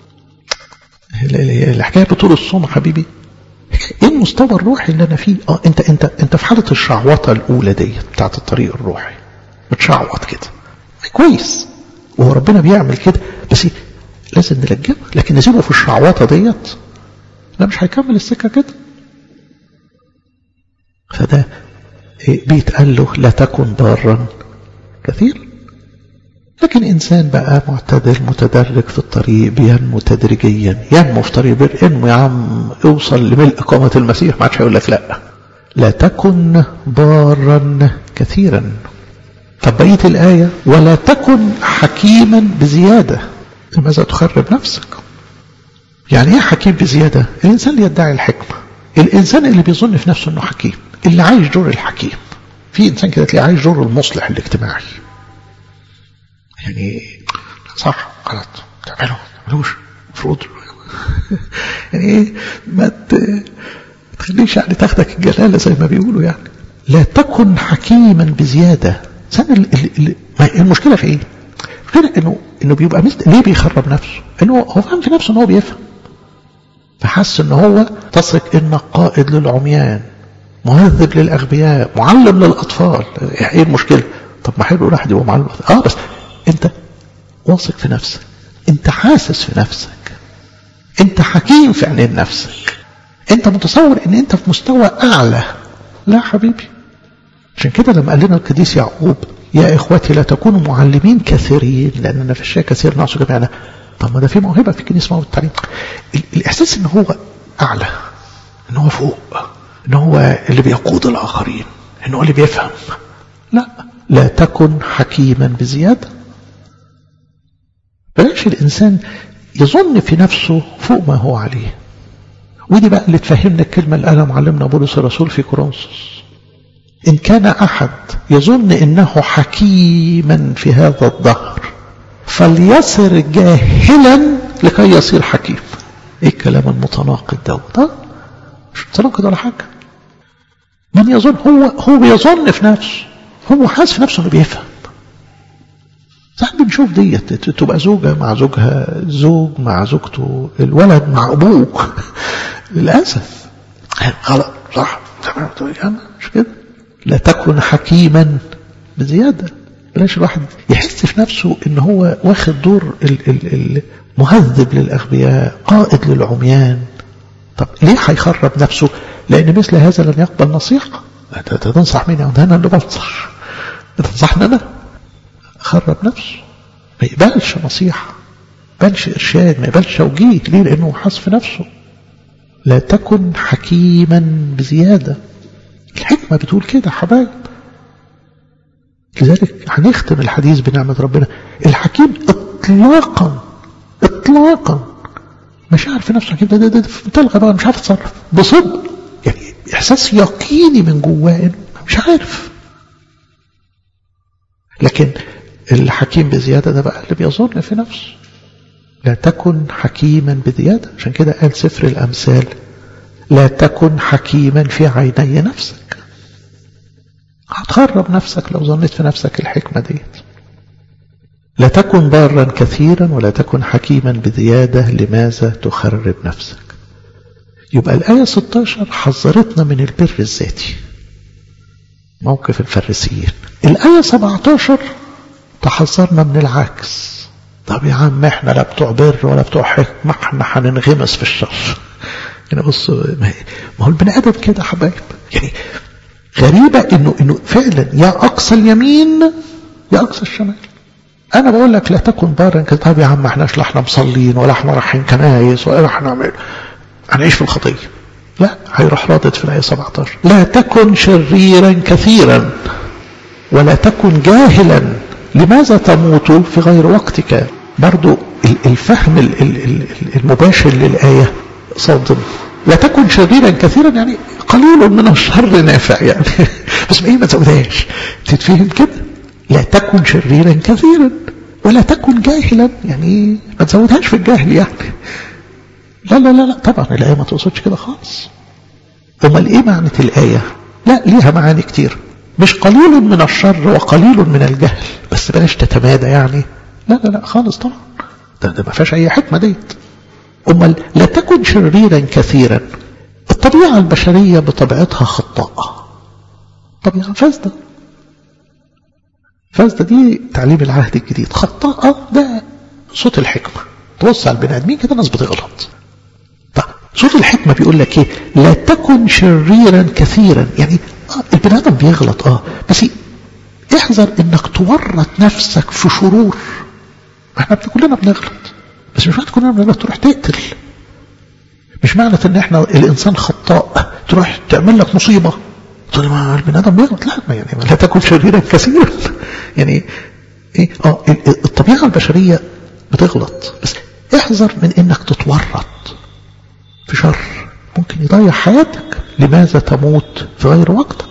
الحكاية بطول الصوم حبيبي ايه المستوى الروحي اللي انا فيه اه انت انت انت في حاله الشعوطه الاولى ديت بتاعت الطريق الروحي بتشعوط كده كويس وهو ربنا بيعمل كده بس لازم نلجمه لكن نسيبه في الشعوطه ديت لا مش هيكمل السكه كده فده بيتقال له لا تكن ضارا كثير لكن إنسان بقى معتدل متدرج في الطريق بينمو تدريجيا ينمو في طريق بر انمو يا عم اوصل لملء قامة المسيح ما عادش هيقول لك لا لا تكن ضارا كثيرا طب بقية الآية ولا تكن حكيما بزيادة لماذا تخرب نفسك يعني ايه حكيم بزيادة الإنسان اللي يدعي الحكمة الإنسان اللي بيظن في نفسه أنه حكيم اللي عايش دور الحكيم في إنسان كده تلاقيه عايش دور المصلح الاجتماعي يعني صح غلط تعمله ما تعملوش المفروض يعني ايه ما تخليش يعني تاخدك الجلاله زي ما بيقولوا يعني لا تكن حكيما بزياده سنة المشكله في ايه؟ المشكله انه انه بيبقى مثل ليه بيخرب نفسه؟ انه هو فاهم في نفسه ان هو بيفهم فحس ان هو تثق انك قائد للعميان مهذب للاغبياء معلم للاطفال ايه المشكله؟ طب ما حلو الواحد يبقى معلم اه بس انت واثق في نفسك انت حاسس في نفسك انت حكيم في عينين نفسك انت متصور ان انت في مستوى اعلى لا حبيبي عشان كده لما قال لنا القديس يعقوب يا اخوتي لا تكونوا معلمين كثيرين لاننا في الشيء كثير نعصوا جميعنا طب ما ده في موهبه في الكنيسه اسمها التعليم الاحساس ان هو اعلى ان هو فوق ان هو اللي بيقود الاخرين ان هو اللي بيفهم لا لا تكن حكيما بزياده بلاش الإنسان يظن في نفسه فوق ما هو عليه ودي بقى اللي تفهمنا الكلمة اللي قالها معلمنا بولس الرسول في كورنثوس إن كان أحد يظن إنه حكيما في هذا الظهر فليصر جاهلا لكي يصير حكيم إيه الكلام المتناقض دوت مش متناقض ولا حاجة من يظن هو هو بيظن في نفسه هو حاسس في نفسه انه بيفهم ساعات بنشوف ديت تبقى زوجة مع زوجها زوج مع زوجته الولد مع أبوه للأسف غلط صح مش كده لا تكن حكيما بزيادة بلاش الواحد يحس في نفسه ان هو واخد دور المهذب للأغبياء قائد للعميان طب ليه هيخرب نفسه لأن مثل هذا لن يقبل نصيحة تنصح مين يعني أنا اللي بنصح تنصحني أنا خرب نفسه ما يقبلش نصيحة ما يقبلش إرشاد ما يقبلش توجيه ليه لأنه حاس في نفسه لا تكن حكيما بزيادة الحكمة بتقول كده حبايب لذلك هنختم الحديث بنعمة ربنا الحكيم اطلاقا اطلاقا مش عارف في نفسه كده ده ده تلغى بقى مش عارف اتصرف بصدق يعني احساس يقيني من جواه مش عارف لكن الحكيم بزيادة ده بقى اللي بيظن في نفسه لا تكن حكيما بزيادة عشان كده قال سفر الأمثال لا تكن حكيما في عيني نفسك هتخرب نفسك لو ظنيت في نفسك الحكمة ديت لا تكن بارا كثيرا ولا تكن حكيما بزيادة لماذا تخرب نفسك يبقى الآية 16 حذرتنا من البر الذاتي موقف الفريسيين الآية 17 تحذرنا من العكس طب يا عم احنا لا بتوع بر ولا بتوع حكمة احنا هننغمس في الشر يعني بص ما هو البني ادم كده حبايب يعني غريبة انه انه فعلا يا اقصى اليمين يا اقصى الشمال انا بقول لك لا تكن بارا كده طب يا عم احنا لا احنا مصلين ولا احنا رايحين كنايس ولا احنا نعمل هنعيش في الخطيه لا هيروح رادد في الايه 17 لا تكن شريرا كثيرا ولا تكن جاهلا لماذا تموت في غير وقتك برضو الفهم المباشر للآية صادم لا تكن شريرا كثيرا يعني قليل من الشر نافع يعني بس ايه ما تزودهاش تتفهم كده لا تكن شريرا كثيرا ولا تكن جاهلا يعني ما تزودهاش في الجهل يعني لا لا لا لا طبعا الآية ما تقصدش كده خالص امال ايه معنى الآية لا ليها معاني كتير مش قليل من الشر وقليل من الجهل بس بلاش تتمادى يعني لا لا لا خالص طبعا ده, ده ما فيهاش اي حكمه ديت امال لا تكن شريرا كثيرا الطبيعه البشريه بطبيعتها خطاءه طبيعه فاسده فاسده دي تعليم العهد الجديد خطاءه ده صوت الحكمه تبص على البني ادمين كده ناس بتغلط طب صوت الحكمه بيقول لك ايه لا تكن شريرا كثيرا يعني آه البني ادم بيغلط اه بس احذر انك تورط نفسك في شرور احنا كلنا بنغلط بس مش معنى كلنا بنغلط تروح تقتل مش معنى ان احنا الانسان خطاء تروح تعمل لك مصيبه تقول ما البني ادم بيغلط لا يعني لا تكن شريرا كثيرا يعني ايه اه الطبيعه البشريه بتغلط بس احذر من انك تتورط في شر ممكن يضيع حياتك لماذا تموت في غير وقتك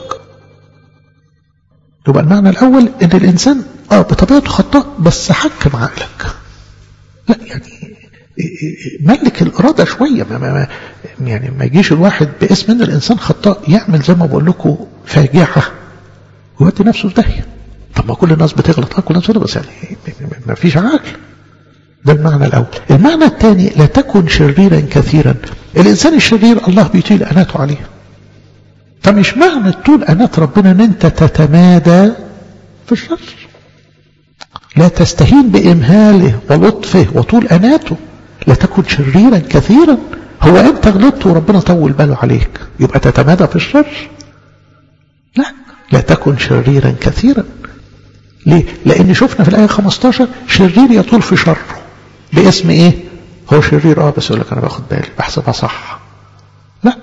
يبقى المعنى الأول إن الإنسان آه بطبيعته خطاء بس حكم عقلك لا يعني ملك الإرادة شوية ما ما يعني ما يجيش الواحد باسم إن الإنسان خطاء يعمل زي ما بقول لكم فاجعة ويودي نفسه في داهية طب ما كل الناس بتغلط كل الناس بس يعني ما فيش عقل ده المعنى الأول المعنى الثاني لا تكن شريرا كثيرا الإنسان الشرير الله بيطيل أناته عليه فمش معنى طول أنات ربنا أن أنت تتمادى في الشر لا تستهين بإمهاله ولطفه وطول أناته لا تكن شريرا كثيرا هو أنت غلطت وربنا طول باله عليك يبقى تتمادى في الشر لا لا تكن شريرا كثيرا ليه؟ لأن شفنا في الآية 15 شرير يطول في شره باسم إيه؟ هو شرير اه بس يقول لك أنا باخد بالي بحسبها صح لا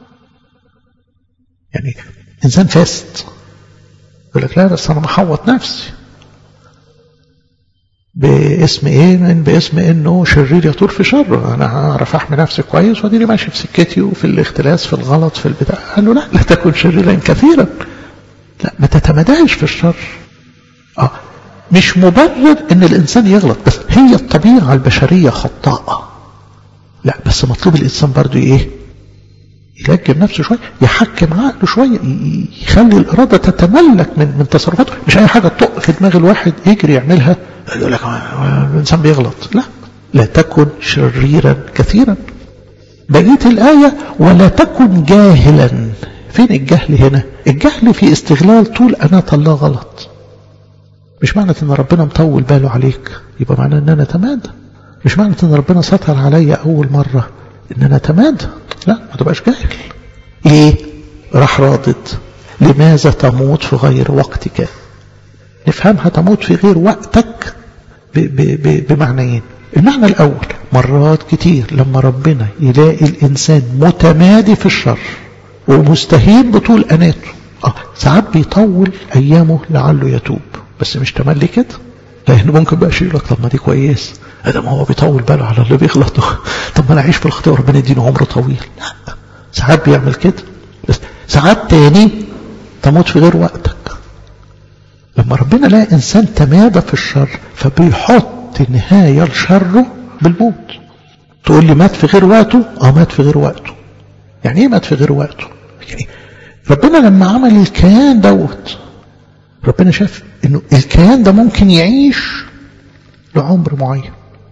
يعني إنسان فاسد يقول لك لا بس أنا محوط نفسي باسم ايه من باسم انه شرير يطول في شره انا هعرف احمي نفسي كويس واديني ماشي في سكتي وفي الاختلاس في الغلط في البتاع قال له لا لا تكن شريرا كثيرا لا ما تتمداش في الشر اه مش مبرر ان الانسان يغلط بس هي الطبيعه البشريه خطاءه لا بس مطلوب الانسان برضو ايه يلجم نفسه شويه يحكم عقله شويه يخلي الاراده تتملك من من تصرفاته مش اي حاجه تطق في دماغ الواحد يجري يعملها يقول لك الانسان بيغلط لا لا تكن شريرا كثيرا بقيه الايه ولا تكن جاهلا فين الجهل هنا الجهل في استغلال طول اناة الله غلط مش معنى ان ربنا مطول باله عليك يبقى معنى ان انا تمادى مش معنى ان ربنا ستر عليا اول مره ان انا تمادى لا ما تبقاش جاهل ليه راح رادد لماذا تموت في غير وقتك نفهمها تموت في غير وقتك بمعنيين المعنى الأول مرات كتير لما ربنا يلاقي الإنسان متمادي في الشر ومستهين بطول أناته آه ساعات بيطول أيامه لعله يتوب بس مش تملي كده لأنه ممكن بقى يقول لك طب ما دي كويس هذا ما هو بيطول باله على اللي بيغلطه طب ما أنا أعيش في الخطيئة وربنا يديني عمر طويل لا ساعات بيعمل كده بس ساعات تاني تموت في غير وقتك لما ربنا لقى إنسان تمادى في الشر فبيحط نهاية لشره بالموت تقول لي مات في غير وقته اه مات في غير وقته يعني ايه مات في غير وقته يعني ربنا لما عمل الكيان دوت ربنا شاف انه الكيان ده ممكن يعيش لعمر معين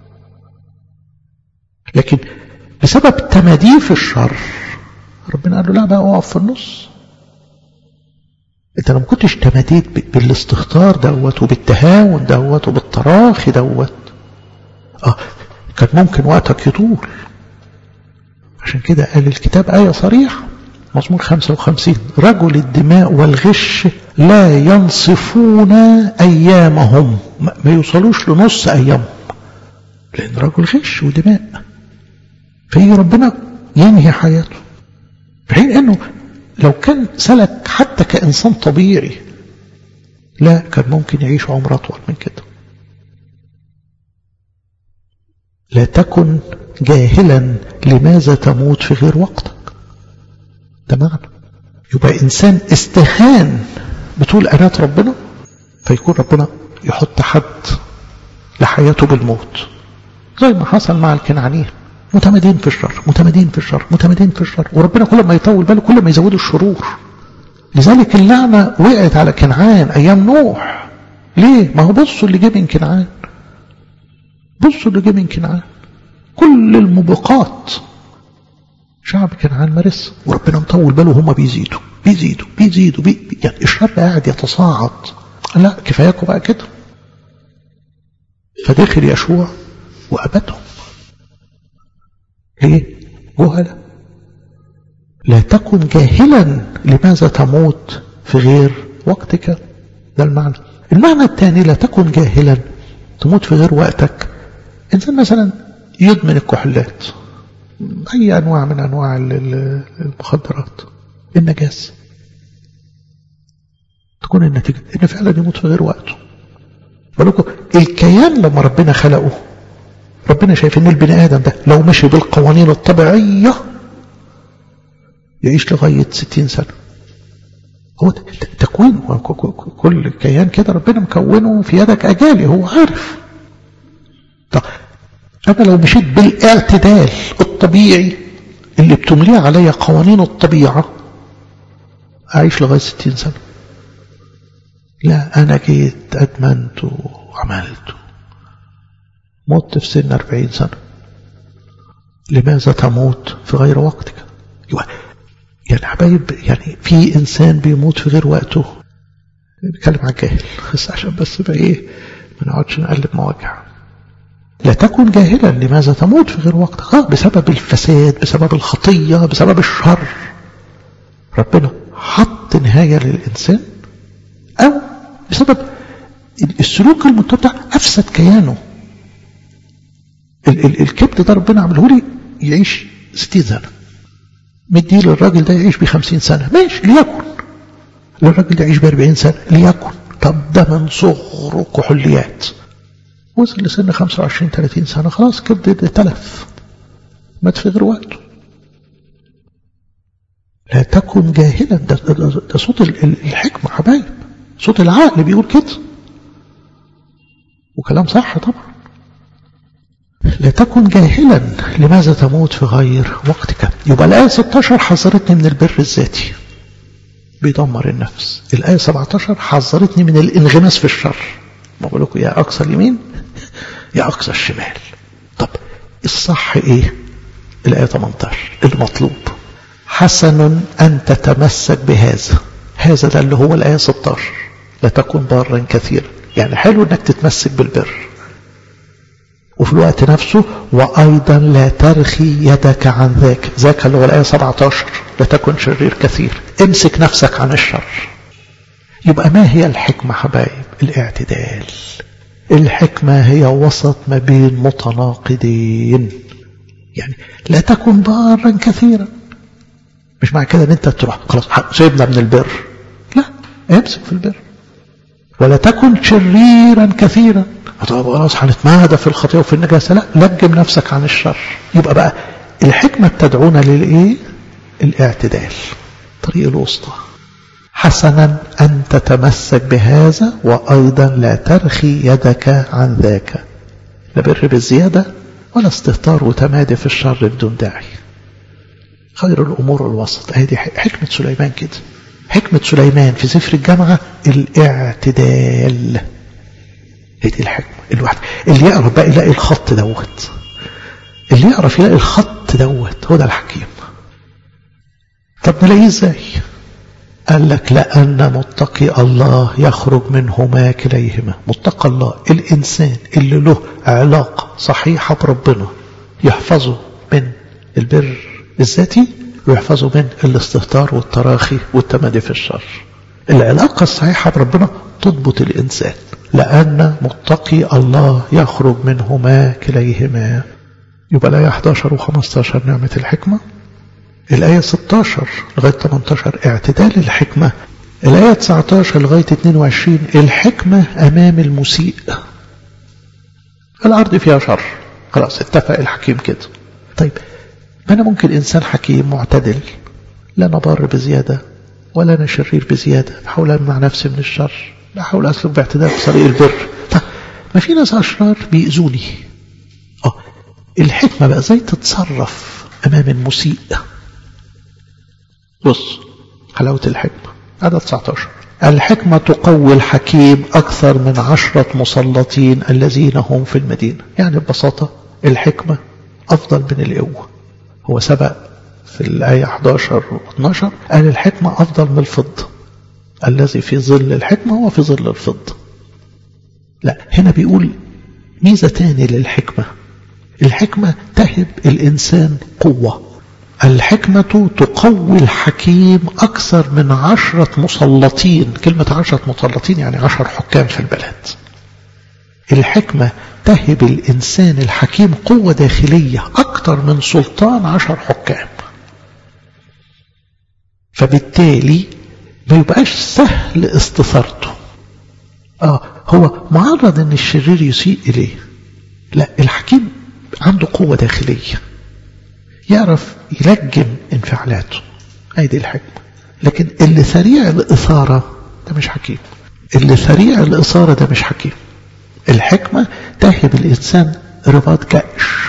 لكن بسبب تماديه في الشر ربنا قال له لا بقى اقف في النص انت لو ما كنتش تماديت بالاستهتار دوت وبالتهاون دوت وبالتراخي دوت اه كان ممكن وقتك يطول عشان كده قال الكتاب آية صريحة مزمور 55 رجل الدماء والغش لا ينصفون أيامهم ما يوصلوش لنص أيامهم لأن رجل غش ودماء فيجي ربنا ينهي حياته في حين أنه لو كان سلك حتى كإنسان طبيعي لا كان ممكن يعيش عمر أطول من كده لا تكن جاهلا لماذا تموت في غير وقتك ده معنى يبقى إنسان استهان بطول أنات ربنا فيكون ربنا يحط حد لحياته بالموت زي ما حصل مع الكنعانيين متمدين في الشر متمدين في الشر متمدين في الشر وربنا كل ما يطول باله كل ما يزودوا الشرور لذلك اللعنة وقعت على كنعان أيام نوح ليه؟ ما هو بصوا اللي جه من كنعان بصوا اللي جه من كنعان كل الموبقات شعب كنعان مارس وربنا مطول باله هم بيزيدوا بيزيدوا بيزيدوا بي يعني الشر قاعد يتصاعد لا كفاياكم بقى كده فدخل يشوع وأبدهم ليه؟ جهلة لا تكن جاهلا لماذا تموت في غير وقتك ده المعنى المعنى الثاني لا تكن جاهلا تموت في غير وقتك إنسان مثلا يدمن الكحولات أي أنواع من أنواع المخدرات النجاسة تكون النتيجة إن فعلا يموت في غير وقته بالكم الكيان لما ربنا خلقه ربنا شايف إن البني آدم ده لو مشي بالقوانين الطبيعية يعيش لغاية ستين سنة هو تكوين كل كيان كده ربنا مكونه في يدك أجالي هو عارف طب أنا لو مشيت بالاعتدال الطبيعي اللي بتمليه عليا قوانين الطبيعة أعيش لغاية ستين سنة لا أنا جيت أدمنت وعملت مت في سن أربعين سنة لماذا تموت في غير وقتك يعني حبايب يعني في إنسان بيموت في غير وقته بيتكلم عن جاهل بس عشان بس بقى إيه ما نقعدش نقلب مواجع لا تكن جاهلا لماذا تموت في غير وقتك آه بسبب الفساد بسبب الخطية بسبب الشر ربنا حط نهاية للإنسان أو بسبب السلوك المتبع أفسد كيانه ال ال الكبد ده ربنا عمله لي يعيش ستين سنة مدي للراجل ده يعيش بخمسين سنة ماشي ليكن للراجل ده يعيش بأربعين سنة ليكن طب ده من صغره كحوليات وصل لسن 25 30 سنة خلاص كبد تلف مات في غير وقته لا تكن جاهلا ده, ده, ده, ده صوت الحكمة حبايب صوت العقل بيقول كده وكلام صح طبعا لا تكن جاهلا لماذا تموت في غير وقتك يبقى الآية 16 حذرتني من البر الذاتي بيدمر النفس الآية 17 حذرتني من الانغماس في الشر ما بقول لكم يا أقصى اليمين يا أقصى الشمال طب الصح إيه الآية 18 المطلوب حسن أن تتمسك بهذا هذا ده اللي هو الآية 16 لا تكن بارا كثيرا يعني حلو أنك تتمسك بالبر وفي الوقت نفسه وأيضا لا ترخي يدك عن ذاك ذاك اللي هو الآية 17 لا تكن شرير كثير امسك نفسك عن الشر يبقى ما هي الحكمة حبايب الاعتدال الحكمة هي وسط ما بين متناقضين يعني لا تكن ضارا كثيرا مش معنى كده ان انت تروح خلاص سيبنا من البر لا امسك في البر ولا تكن شريرا كثيرا طب خلاص هنتمادى في الخطيئة وفي النجاسة لا لجم نفسك عن الشر يبقى بقى الحكمة بتدعونا للايه الاعتدال طريق الوسطى حسنا أن تتمسك بهذا وأيضا لا ترخي يدك عن ذاك لا بر بالزيادة ولا استهتار وتمادي في الشر بدون داعي خير الأمور الوسط هذه حكمة سليمان كده حكمة سليمان في سفر الجامعة الاعتدال هي دي الحكمة الواحد اللي يعرف بقى يلاقي الخط دوت اللي يعرف يلاقي الخط دوت هو ده الحكيم طب نلاقيه ازاي قال لك لأن متقي الله يخرج منهما كليهما متقى الله الإنسان اللي له علاقة صحيحة بربنا يحفظه من البر الذاتي ويحفظه من الاستهتار والتراخي والتمادي في الشر العلاقة الصحيحة بربنا تضبط الإنسان لأن متقي الله يخرج منهما كليهما يبقى الآية 11 و15 نعمة الحكمة الآية 16 لغاية 18 اعتدال الحكمة الآية 19 لغاية 22 الحكمة أمام المسيء الأرض فيها شر خلاص اتفق الحكيم كده طيب ما أنا ممكن إنسان حكيم معتدل لا نبر بزيادة ولا أنا شرير بزيادة بحاول أمنع نفسي من الشر بحاول أسلك باعتدال في طريق البر طيب ما في ناس أشرار بيأذوني اه الحكمة بقى ازاي تتصرف أمام المسيء بص حلاوة الحكمة عدد 19 الحكمة تقوي الحكيم أكثر من عشرة مسلطين الذين هم في المدينة يعني ببساطة الحكمة أفضل من القوة هو سبق في الآية 11 و 12 قال الحكمة أفضل من الفضة الذي في ظل الحكمة هو في ظل الفضة لا هنا بيقول ميزة تاني للحكمة الحكمة تهب الإنسان قوة الحكمة تقوي الحكيم أكثر من عشرة مسلطين كلمة عشرة مسلطين يعني عشر حكام في البلد الحكمة تهب الإنسان الحكيم قوة داخلية أكثر من سلطان عشر حكام فبالتالي ما يبقاش سهل استثارته آه هو معرض ان الشرير يسيء اليه لا الحكيم عنده قوة داخلية يعرف يلجم انفعالاته هي دي الحكمة لكن اللي سريع الإثارة ده مش حكيم اللي سريع الإثارة ده مش حكيم الحكمة تهب الإنسان رباط جأش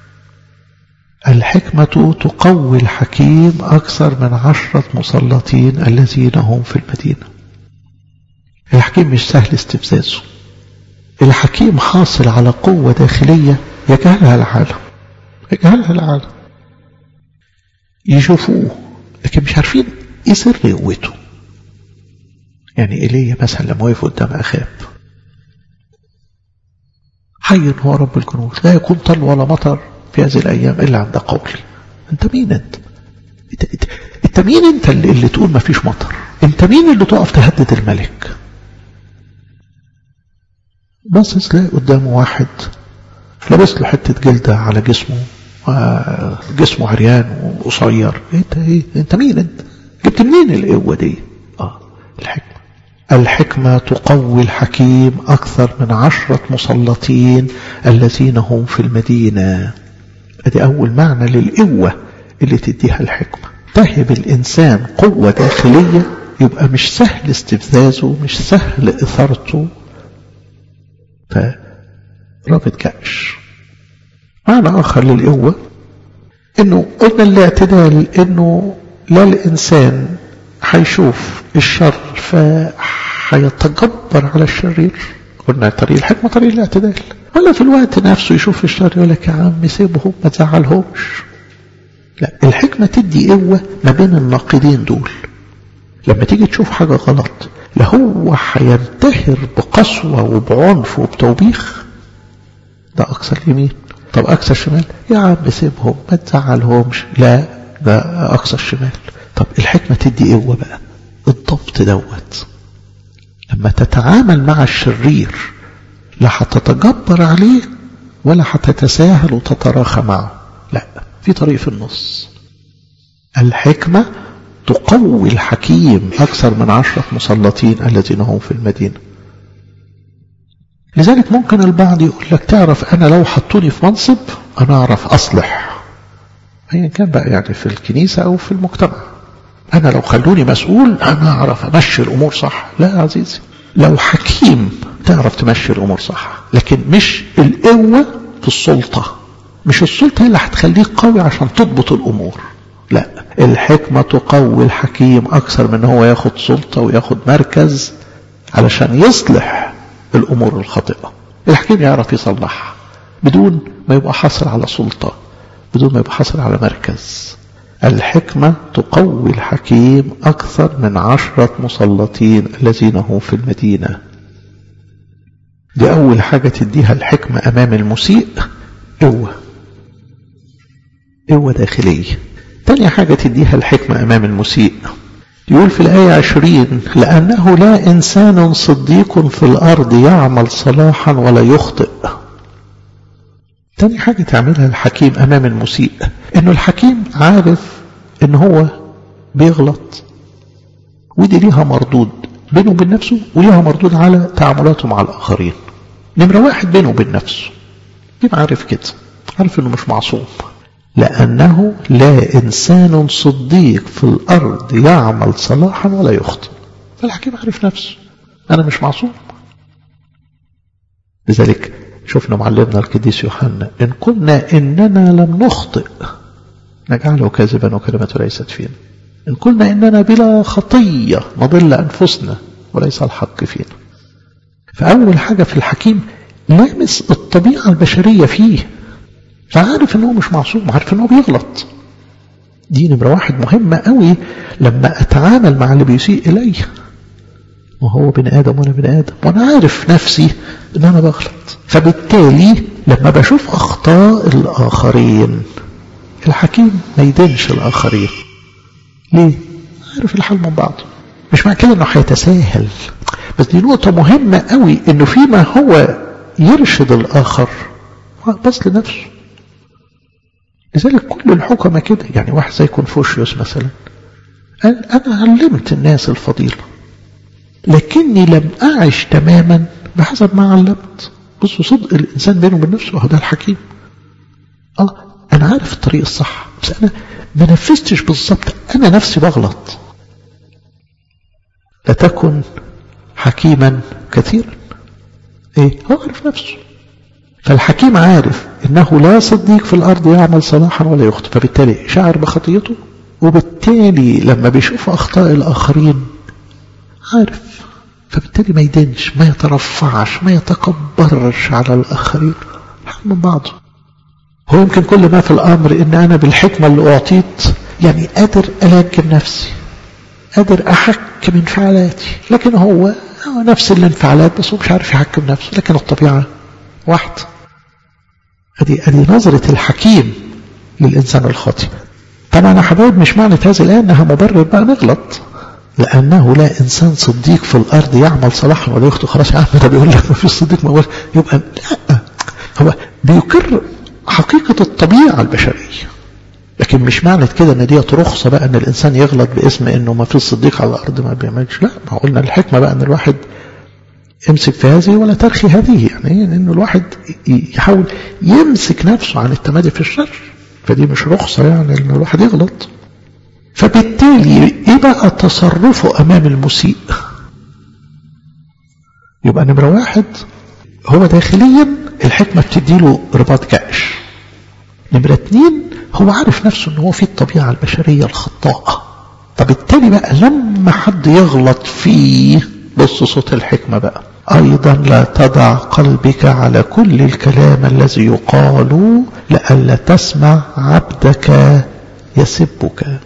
الحكمة تقوي الحكيم أكثر من عشرة مسلطين الذين هم في المدينة الحكيم مش سهل استفزازه الحكيم حاصل على قوة داخلية يجهلها العالم يجهلها العالم يشوفوه لكن مش عارفين ايه سر قوته يعني ايليا مثلا لما وقف قدام اخاب حي هو رب الجنود لا يكون طل ولا مطر في هذه الايام الا عند قولي انت مين انت انت, انت, انت مين انت اللي, اللي تقول ما فيش مطر انت مين اللي تقف تهدد الملك باصص تلاقي قدامه واحد لابس له حته جلده على جسمه جسمه عريان وقصير انت ايه انت مين انت جبت منين القوه دي اه الحكمه الحكمة تقوي الحكيم أكثر من عشرة مسلطين الذين هم في المدينة ادي أول معنى للقوة اللي تديها الحكمة تهب الإنسان قوة داخلية يبقى مش سهل استفزازه مش سهل إثارته فرابط كأش معنى آخر للقوة إنه قلنا الاعتدال إنه لا الإنسان هيشوف الشر فهيتجبر على الشرير قلنا طريق الحكمة طريق الاعتدال ولا في الوقت نفسه يشوف الشر يقول لك يا عم سيبهم ما تزعلهمش لا الحكمة تدي قوة ما بين الناقدين دول لما تيجي تشوف حاجة غلط لا هو هينتهر بقسوة وبعنف وبتوبيخ ده أقصى اليمين طب أقصى الشمال يا عم سيبهم ما تزعلهمش لا ده أقصى الشمال طب الحكمة تدي قوة بقى الضبط دوت لما تتعامل مع الشرير لا هتتجبر عليه ولا هتتساهل وتتراخى معه لا في طريق في النص الحكمة تقوي الحكيم أكثر من عشرة مسلطين الذين هم في المدينة لذلك ممكن البعض يقول لك تعرف أنا لو حطوني في منصب أنا أعرف أصلح أيا كان بقى يعني في الكنيسة أو في المجتمع أنا لو خلوني مسؤول أنا أعرف أمشي الأمور صح لا يا عزيزي لو حكيم تعرف تمشي الأمور صح لكن مش القوة في السلطة مش السلطة هي اللي هتخليك قوي عشان تضبط الأمور لا الحكمة تقوي الحكيم أكثر من هو ياخد سلطة وياخد مركز علشان يصلح الأمور الخاطئة الحكيم يعرف يصلحها بدون ما يبقى حاصل على سلطة بدون ما يبقى حاصل على مركز الحكمة تقوي الحكيم أكثر من عشرة مسلطين الذين هم في المدينة دي أول حاجة تديها الحكمة أمام المسيء قوة قوة داخلية تاني حاجة تديها الحكمة أمام المسيء يقول في الآية عشرين لأنه لا إنسان صديق في الأرض يعمل صلاحا ولا يخطئ تاني حاجة تعملها الحكيم أمام المسيء إنه الحكيم عارف إن هو بيغلط ودي ليها مردود بينه وبين نفسه وليها مردود على تعاملاته مع الآخرين نمرة واحد بينه وبين نفسه يبقى عارف كده عارف إنه مش معصوم لأنه لا إنسان صديق في الأرض يعمل صلاحا ولا يخطئ فالحكيم عارف نفسه أنا مش معصوم لذلك شفنا معلمنا القديس يوحنا إن قلنا إننا لم نخطئ نجعله كاذبا وكلمته ليست فينا إن قلنا إننا بلا خطية نضل أنفسنا وليس الحق فينا فأول حاجة في الحكيم لامس الطبيعة البشرية فيه فعارف إنه مش معصوم عارف إنه بيغلط دي نمرة واحد مهمة قوي لما أتعامل مع اللي بيسيء إلي وهو بني آدم وأنا بني آدم وأنا عارف نفسي إن أنا بغلط فبالتالي لما بشوف أخطاء الآخرين الحكيم ما يدينش الآخرين ليه؟ عارف الحال من بعضه مش معنى كده إنه هيتساهل بس دي نقطة مهمة قوي إنه فيما هو يرشد الآخر بس لنفسه لذلك كل الحكمة كده يعني واحد زي كونفوشيوس مثلا قال أنا علمت الناس الفضيلة لكني لم أعش تماما بحسب ما علمت بصوا صدق الإنسان بينه وبين نفسه هو ده الحكيم آه أنا عارف الطريق الصح بس أنا ما نفذتش بالظبط أنا نفسي بغلط لا تكن حكيما كثيرا إيه هو عارف نفسه فالحكيم عارف انه لا صديق في الارض يعمل صلاحا ولا يخطئ فبالتالي شعر بخطيته وبالتالي لما بيشوف اخطاء الاخرين عارف فبالتالي ما يدينش ما يترفعش ما يتكبرش على الاخرين من بعضه هو يمكن كل ما في الامر ان انا بالحكمه اللي اعطيت يعني قادر الاجم نفسي قادر احكم انفعالاتي لكن هو نفس الانفعالات بس هو مش عارف يحكم نفسه لكن الطبيعه واحدة ادي ادي نظرة الحكيم للإنسان الخاطئ طبعا يا حبايب مش معنى هذه الآية أنها مبرر بقى نغلط لأنه لا إنسان صديق في الأرض يعمل صلاحا ولا يخطئ خلاص يا عم ده بيقول لك ما فيش صديق ما يبقى لا هو بيقر حقيقة الطبيعة البشرية لكن مش معنى كده ان ديت رخصة بقى ان الانسان يغلط باسم انه ما فيش صديق على الارض ما بيعملش لا ما قلنا الحكمة بقى ان الواحد امسك في هذه ولا ترخي هذه يعني انه الواحد يحاول يمسك نفسه عن التمادي في الشر فدي مش رخصة يعني ان الواحد يغلط فبالتالي ايه بقى تصرفه امام المسيء يبقى نمرة واحد هو داخليا الحكمة بتديله رباط كأش نمرة اتنين هو عارف نفسه ان هو في الطبيعة البشرية الخطاءة فبالتالي بقى لما حد يغلط فيه بص صوت الحكمة بقى أيضا لا تضع قلبك على كل الكلام الذي يقال لئلا تسمع عبدك يسبك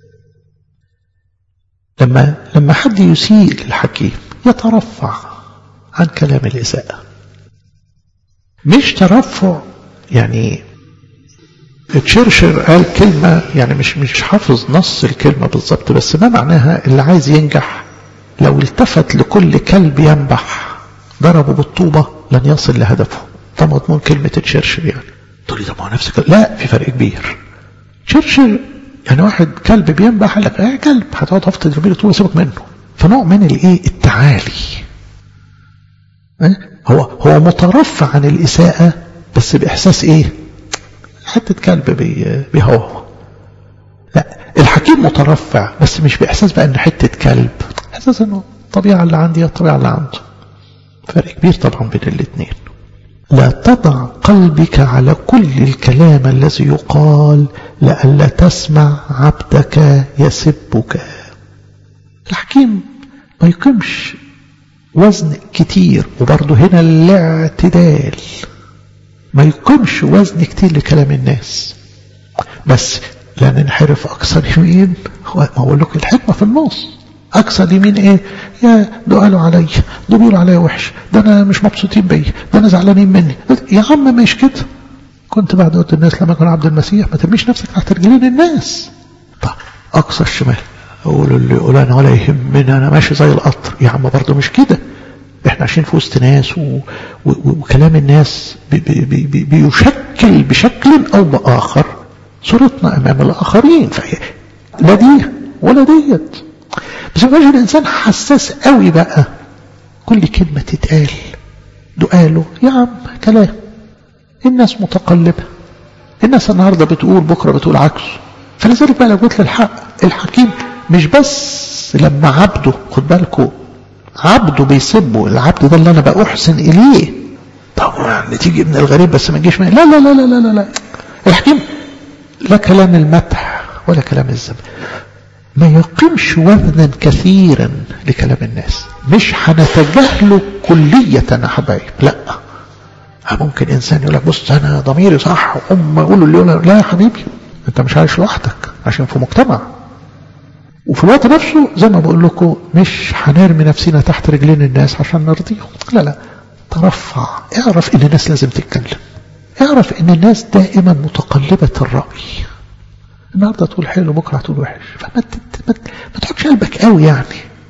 لما لما حد يسيء للحكيم يترفع عن كلام الإساءة مش ترفع يعني تشرشر قال كلمة يعني مش مش حافظ نص الكلمة بالظبط بس ما معناها اللي عايز ينجح لو التفت لكل كلب ينبح ضربه بالطوبة لن يصل لهدفه ده مضمون كلمة تشرشر يعني تقول لي ده ما هو نفس لا في فرق كبير تشرشر يعني واحد كلب بينبح قال لك اه كلب هتقعد تقف تضربي له طوبة سيبك منه فنوع من الايه التعالي اه؟ هو هو مترفع عن الإساءة بس بإحساس ايه حتة كلب بيهوه لا الحكيم مترفع بس مش بإحساس بقى إن حتة كلب إحساس إنه الطبيعة اللي عندي هي الطبيعة اللي عنده فرق كبير طبعا بين الاثنين لا تضع قلبك على كل الكلام الذي يقال لئلا تسمع عبدك يسبك الحكيم ما يقيمش وزن كتير وبرضه هنا الاعتدال ما يقيمش وزن كتير لكلام الناس بس لا ننحرف أكثر يمين ما أقول لك الحكمة في النص أكثر يمين إيه يا ده قالوا عليا ده بيقولوا عليا وحش ده أنا مش مبسوطين بيا ده أنا زعلانين مني يا عم مش كده كنت بعد قلت الناس لما كان عبد المسيح ما ترميش نفسك تحت رجلين الناس طب أقصى الشمال أقول اللي يقول أنا ولا يهمني أنا ماشي زي القطر يا عم برضه مش كده احنا عايشين في وسط ناس و... و... وكلام الناس بي... بي... بي... بيشكل بشكل أو بآخر صورتنا أمام الآخرين فهي لا دي ولا ديت بس يبقاش الإنسان حساس قوي بقى كل كلمة تتقال قاله يا عم كلام الناس متقلبة الناس النهاردة بتقول بكرة بتقول عكسه فلذلك بقى لو جيت للحق الحكيم مش بس لما عبده خد بالكم عبده بيسبه العبد ده اللي انا بقى احسن اليه طبعا تيجي من الغريب بس ما تجيش لا لا لا لا لا لا لا الحكيم لا كلام المدح ولا كلام الذم ما يقيمش وزنا كثيرا لكلام الناس مش هنتجاهله كلية يا حبايب لا ممكن انسان يقول لك بص انا ضميري صح وام يقولوا اللي يقول لا يا حبيبي انت مش عايش لوحدك عشان في مجتمع وفي الوقت نفسه زي ما بقول لكم مش هنرمي نفسنا تحت رجلين الناس عشان نرضيهم لا لا ترفع اعرف ان الناس لازم تتكلم اعرف ان الناس دائما متقلبة الرأي النهارده تقول حلو بكره هتقول وحش فما ما تحطش قلبك قوي يعني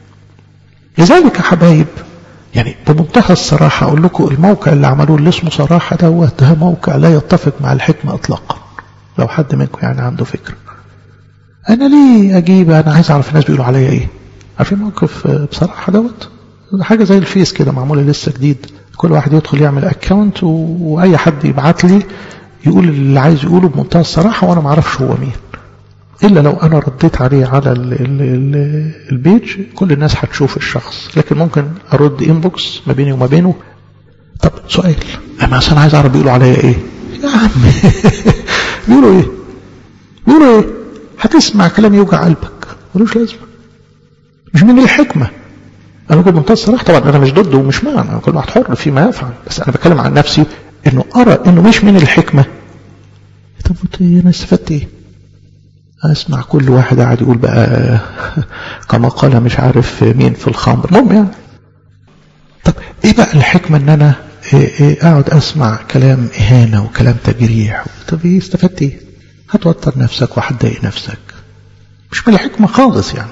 لذلك يا حبايب يعني بمنتهى الصراحة أقول لكم الموقع اللي عملوه اللي اسمه صراحة دوت ده موقع لا يتفق مع الحكمة إطلاقا لو حد منكم يعني عنده فكرة أنا ليه أجيب أنا عايز أعرف الناس بيقولوا عليا إيه عارفين موقف بصراحة دوت حاجة زي الفيس كده معمولة لسه جديد كل واحد يدخل يعمل اكونت وأي حد يبعت لي يقول اللي عايز يقوله بمنتهى الصراحة وأنا ما اعرفش هو مين إلا لو أنا رديت عليه على ال ال ال البيج كل الناس هتشوف الشخص لكن ممكن أرد إنبوكس ما بيني وما بينه طب سؤال أنا أصلا عايز أعرف بيقولوا عليا إيه يا عم بيقولوا إيه بيقولوا إيه هتسمع كلام يوجع قلبك ملوش لازمة مش من الحكمة أنا كنت بمنتهى الصراحة طبعا أنا مش ضده ومش مع أنا كل واحد حر فيما يفعل بس أنا بتكلم عن نفسي إنه أرى إنه مش من الحكمة طب أنا استفدت إيه؟ اسمع كل واحد قاعد يقول بقى كما قال مش عارف مين في الخمر المهم يعني طب ايه بقى الحكمة ان انا إيه إيه اقعد اسمع كلام اهانة وكلام تجريح طب ايه استفدت ايه هتوتر نفسك وهتضايق نفسك مش من الحكمة خالص يعني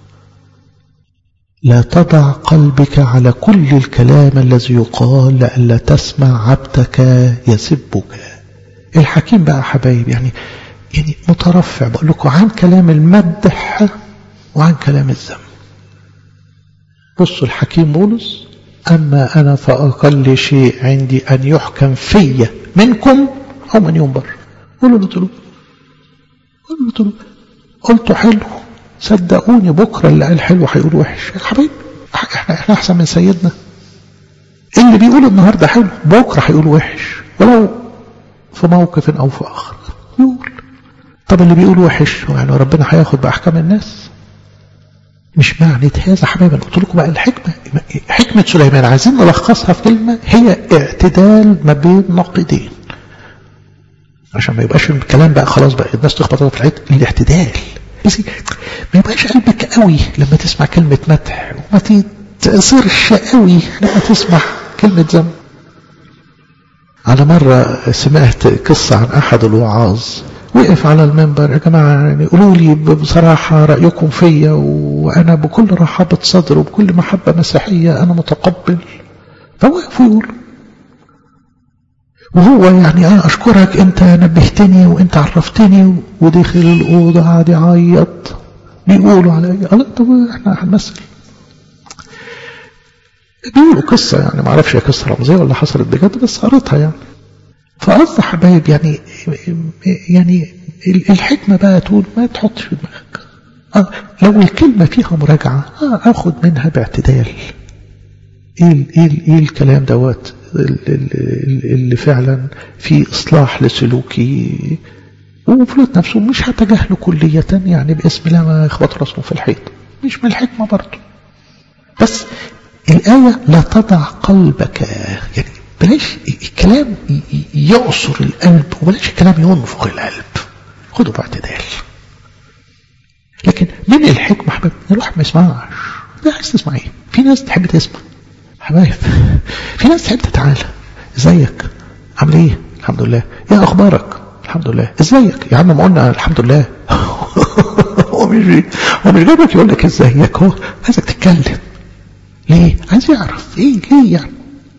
لا تضع قلبك على كل الكلام الذي يقال لئلا تسمع عبدك يسبك الحكيم بقى حبايب يعني يعني مترفع بقول لكم عن كلام المدح وعن كلام الذم بصوا الحكيم بولس أما أنا فأقل شيء عندي أن يحكم في منكم أو من ينبر قولوا له قولوا له قلت حلو صدقوني بكرة اللي قال حلو هيقول وحش يا حبيبي احنا احنا احسن من سيدنا اللي بيقول النهارده حلو بكرة هيقول وحش ولو في موقف أو في آخر يقول طب اللي بيقول وحش يعني ربنا هياخد بأحكام الناس مش معنى هذا حبايبي قلت لكم بقى الحكمة حكمة سليمان عايزين نلخصها في كلمة هي اعتدال ما بين نقيضين عشان ما يبقاش الكلام بقى خلاص بقى الناس تخبط في العيد الاعتدال بس ما يبقاش قلبك قوي لما تسمع كلمة مدح وما تتصرش قوي لما تسمع كلمة ذنب على مرة سمعت قصة عن أحد الوعاظ وقف على المنبر يا جماعة يعني قولوا لي بصراحة رأيكم فيا وأنا بكل رحابة صدر وبكل محبة مسيحية أنا متقبل فوقف ويقول وهو يعني أنا أشكرك أنت نبهتني وأنت عرفتني ودخل الأوضة قعد يعيط بيقولوا علي قال طب احنا هنمثل بيقولوا قصة يعني ما اعرفش هي قصة رمزية ولا حصلت بجد بس قريتها يعني فقصد حبايب يعني يعني الحكمة بقى تقول ما تحطش في دماغك آه لو الكلمة فيها مراجعة آه أخد منها باعتدال إيه, إيه, إيه الكلام دوت اللي فعلا في إصلاح لسلوكي وفلوت نفسه مش هتجاهله كلية يعني باسم الله ما يخبط راسه في الحيط مش من الحكمة برضه بس الآية لا تضع قلبك يعني بلاش الكلام يعصر القلب وبلاش الكلام ينفخ القلب خدوا باعتدال لكن من الحكمة حبايب الواحد ما يسمعش ده عايز تسمع ايه في ناس تحب تسمع حبايب في ناس تحب تتعالى ازيك عامل ايه الحمد لله ايه اخبارك الحمد لله ازيك يا عم ما قلنا الحمد لله هو مش هو مش جايبك يقول لك ازيك هو عايزك تتكلم ليه عايز يعرف ايه ليه يعني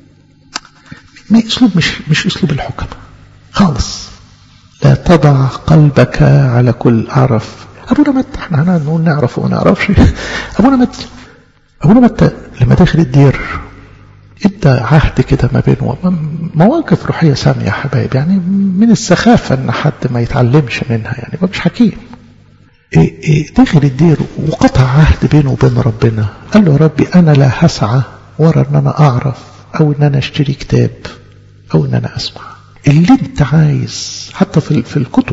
ما اسلوب مش مش اسلوب الحكم خالص لا تضع قلبك على كل عرف ابونا متى احنا هنقول نعرف وما نعرفش ابونا متى ابونا متى لما دخل الدير ادى عهد كده ما بينه مواقف روحيه ساميه يا حبايب يعني من السخافه ان حد ما يتعلمش منها يعني مش حكيم إيه إيه دخل الدير وقطع عهد بينه وبين ربنا قال له يا ربي انا لا هسعى ورا ان انا اعرف او ان انا اشتري كتاب او ان انا اسمع اللي انت عايز حتى في في الكتب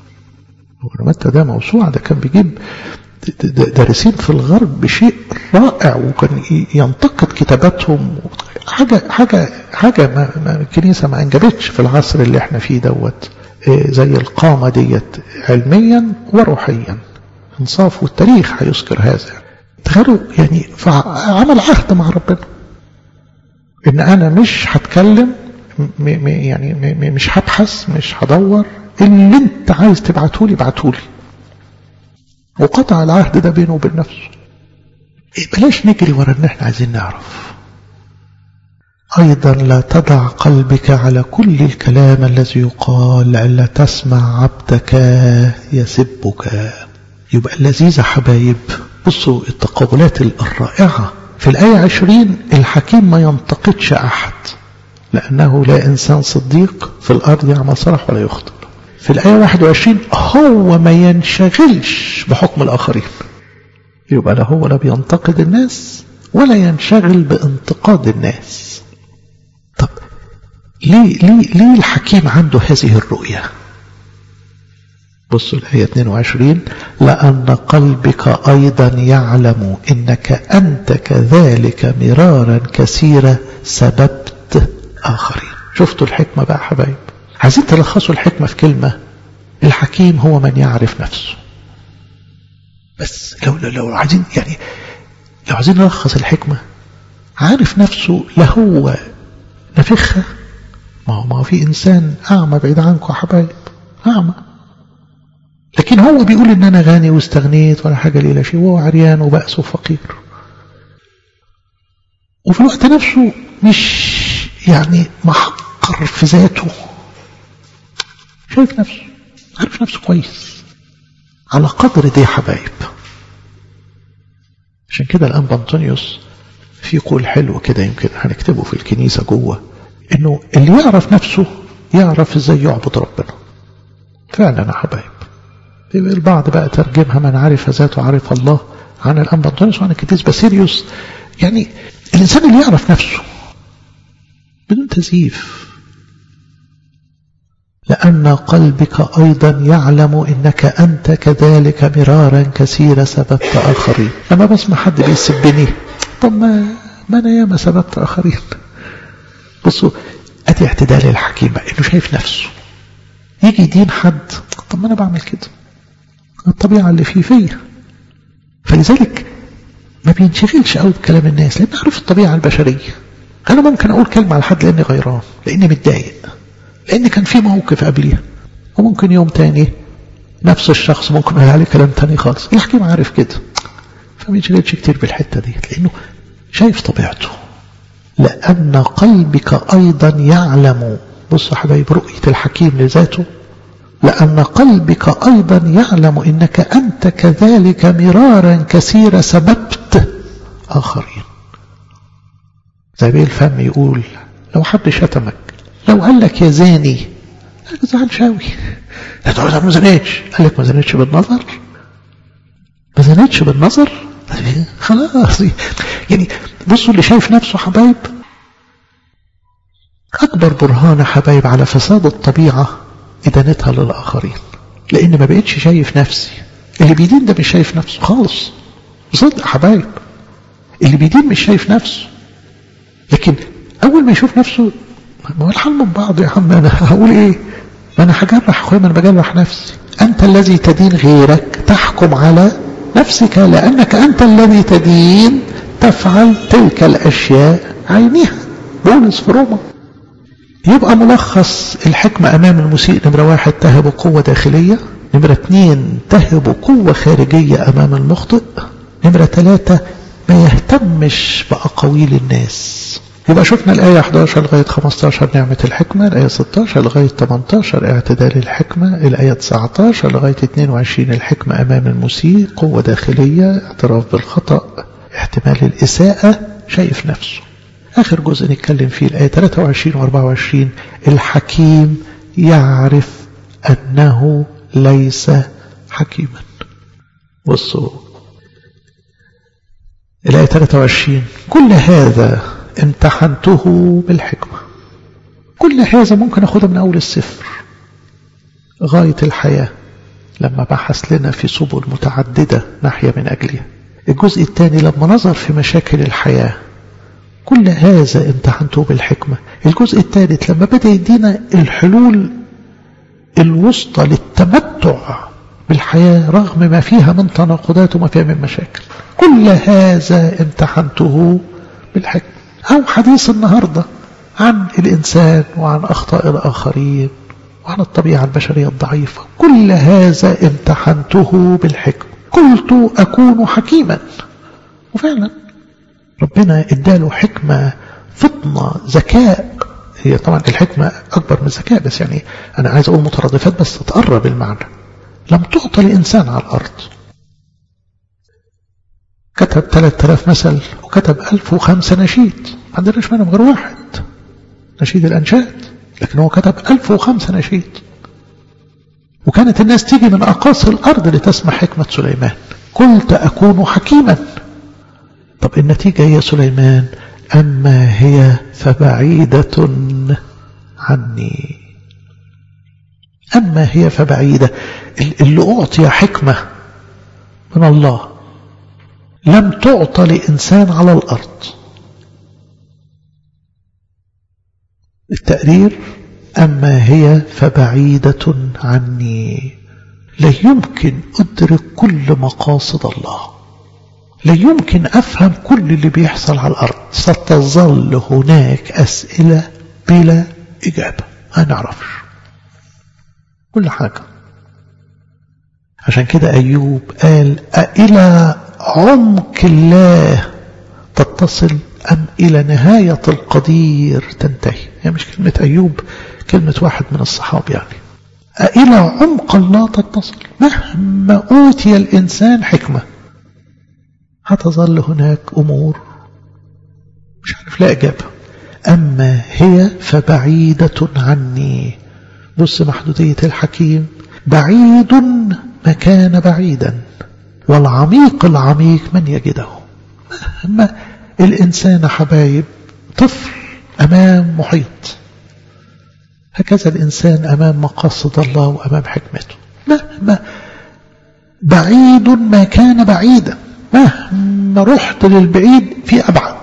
متى ده موسوعه ده كان بيجيب دارسين في الغرب بشيء رائع وكان ينتقد كتاباتهم حاجة حاجة حاجة ما, ما الكنيسة ما أنجبتش في العصر اللي احنا فيه دوت زي القامة ديت علميا وروحيا انصاف والتاريخ هيذكر هذا تخيلوا يعني فعمل عهد مع ربنا ان انا مش هتكلم يعني مش هبحث مش هدور اللي انت عايز تبعته لي ابعته لي وقطع العهد ده بينه وبين نفسه إيه بلاش نجري ورا ان احنا عايزين نعرف ايضا لا تضع قلبك على كل الكلام الذي يقال لئلا تسمع عبدك يسبك يبقى اللذيذة حبايب بصوا التقابلات الرائعة في الآية عشرين الحكيم ما ينتقدش أحد لأنه لا إنسان صديق في الأرض يعمل صلاح ولا يخطئ في الآية 21 هو ما ينشغلش بحكم الآخرين يبقى لا هو لا بينتقد الناس ولا ينشغل بانتقاد الناس طب ليه, ليه, ليه الحكيم عنده هذه الرؤية بصوا الآية 22 لأن قلبك أيضا يعلم إنك أنت كذلك مرارا كثيرا سببت آخرين شفتوا الحكمة بقى حبايب عايزين تلخصوا الحكمة في كلمة الحكيم هو من يعرف نفسه بس لو, لو, لو عايزين يعني لو عايزين نلخص الحكمة عارف نفسه لا هو نفخها ما هو ما هو في إنسان أعمى بعيد عنكم يا حبايب أعمى لكن هو بيقول إن أنا غني واستغنيت ولا حاجة لي لا شيء وهو عريان وبأس وفقير وفي الوقت نفسه مش يعني محقر في ذاته شايف نفسه عارف نفسه كويس على قدر دي حبايب عشان كده الآن بنطونيوس في قول حلو كده يمكن هنكتبه في الكنيسة جوه انه اللي يعرف نفسه يعرف ازاي يعبد ربنا فعلا يا حبايب البعض بقى ترجمها من عرف ذاته عرف الله عن الآن بنطونيوس وعن الكتيس باسيريوس يعني الإنسان اللي يعرف نفسه بدون تزييف لأن قلبك أيضا يعلم إنك أنت كذلك مرارا كثيرا سببت آخرين لما بسمع حد بيسبني طب ما, ما أنا ياما سببت آخرين بصوا أدي اعتدال الحكيم بقى إنه شايف نفسه يجي يدين حد طب ما أنا بعمل كده الطبيعة اللي فيه فيا فلذلك ما بينشغلش قوي بكلام الناس لأن عارف الطبيعة البشرية أنا ممكن أقول كلمة على حد لأني غيران لأني متضايق لأن كان في موقف قبليها وممكن يوم تاني نفس الشخص ممكن يقول عليه كلام تاني خالص الحكيم عارف كده فما يشغلش كتير بالحتة دي لأنه شايف طبيعته لأن قلبك أيضا يعلم بص يا حبايب رؤية الحكيم لذاته لأن قلبك أيضا يعلم إنك أنت كذلك مرارا كثيرا سببت آخرين زي الفم يقول لو حد شتمك لو قال لك يا زاني انا زعلان شاوي لا تقول ما زنيتش قال لك ما زنيتش بالنظر ما زنتش بالنظر خلاص يعني بصوا اللي شايف نفسه حبايب أكبر برهان حبايب على فساد الطبيعة إدانتها للآخرين لأن ما بقتش شايف نفسي اللي بيدين ده مش شايف نفسه خالص صدق حبايب اللي بيدين مش شايف نفسه لكن أول ما يشوف نفسه ما هو الحل من بعض يا عم أنا هقول إيه ما أنا هجرح أخويا ما أنا بجرح نفسي أنت الذي تدين غيرك تحكم على نفسك لأنك أنت الذي تدين تفعل تلك الأشياء عينها بولس في روما يبقى ملخص الحكمة أمام المسيء نمرة واحد تهب قوة داخلية نمرة اثنين تهب قوة خارجية أمام المخطئ نمرة ثلاثة ما يهتمش بأقاويل الناس يبقى شفنا الآية 11 لغاية 15 نعمة الحكمة الآية 16 لغاية 18 اعتدال الحكمة الآية 19 لغاية 22 الحكمة أمام المسيء قوة داخلية اعتراف بالخطأ احتمال الإساءة شايف نفسه آخر جزء نتكلم فيه الآية 23 و 24 الحكيم يعرف أنه ليس حكيما بصوا الآية 23 كل هذا امتحنته بالحكمة كل هذا ممكن أخذها من أول السفر غاية الحياة لما بحث لنا في سبل متعددة نحيا من أجلها الجزء الثاني لما نظر في مشاكل الحياة كل هذا امتحنته بالحكمة الجزء الثالث لما بدأ يدينا الحلول الوسطى للتمتع بالحياة رغم ما فيها من تناقضات وما فيها من مشاكل كل هذا امتحنته بالحكمة أو حديث النهاردة عن الإنسان وعن أخطاء الآخرين وعن الطبيعة البشرية الضعيفة كل هذا امتحنته بالحكمة قلت أكون حكيما وفعلا ربنا اداله حكمة فطنة ذكاء هي طبعا الحكمة أكبر من الذكاء بس يعني أنا عايز أقول مترادفات بس تقرب المعنى لم تعطى لإنسان على الأرض كتب 3000 مثل وكتب 1005 نشيد ما عندناش منهم غير واحد نشيد الأنشاد لكن هو كتب 1005 نشيد وكانت الناس تيجي من أقاصي الأرض لتسمع حكمة سليمان قلت أكون حكيما طب النتيجة هي سليمان أما هي فبعيدة عني أما هي فبعيدة اللي أعطي حكمة من الله لم تعطى لإنسان على الأرض التقرير أما هي فبعيدة عني لا يمكن أدرك كل مقاصد الله لا يمكن أفهم كل اللي بيحصل على الأرض ستظل هناك أسئلة بلا إجابة ما نعرفش كل حاجة عشان كده أيوب قال أإلى عمق الله تتصل أم إلى نهاية القدير تنتهي هي مش كلمة أيوب كلمة واحد من الصحابة يعني أإلى عمق الله تتصل مهما أوتي الإنسان حكمة هتظل هناك أمور مش عارف لا إجابة أما هي فبعيدة عني بص محدودية الحكيم بعيد ما كان بعيدا والعميق العميق من يجده مهما الإنسان حبايب طفل أمام محيط هكذا الإنسان أمام مقاصد الله وأمام حكمته مهما بعيد ما كان بعيدا مهما رحت للبعيد في أبعد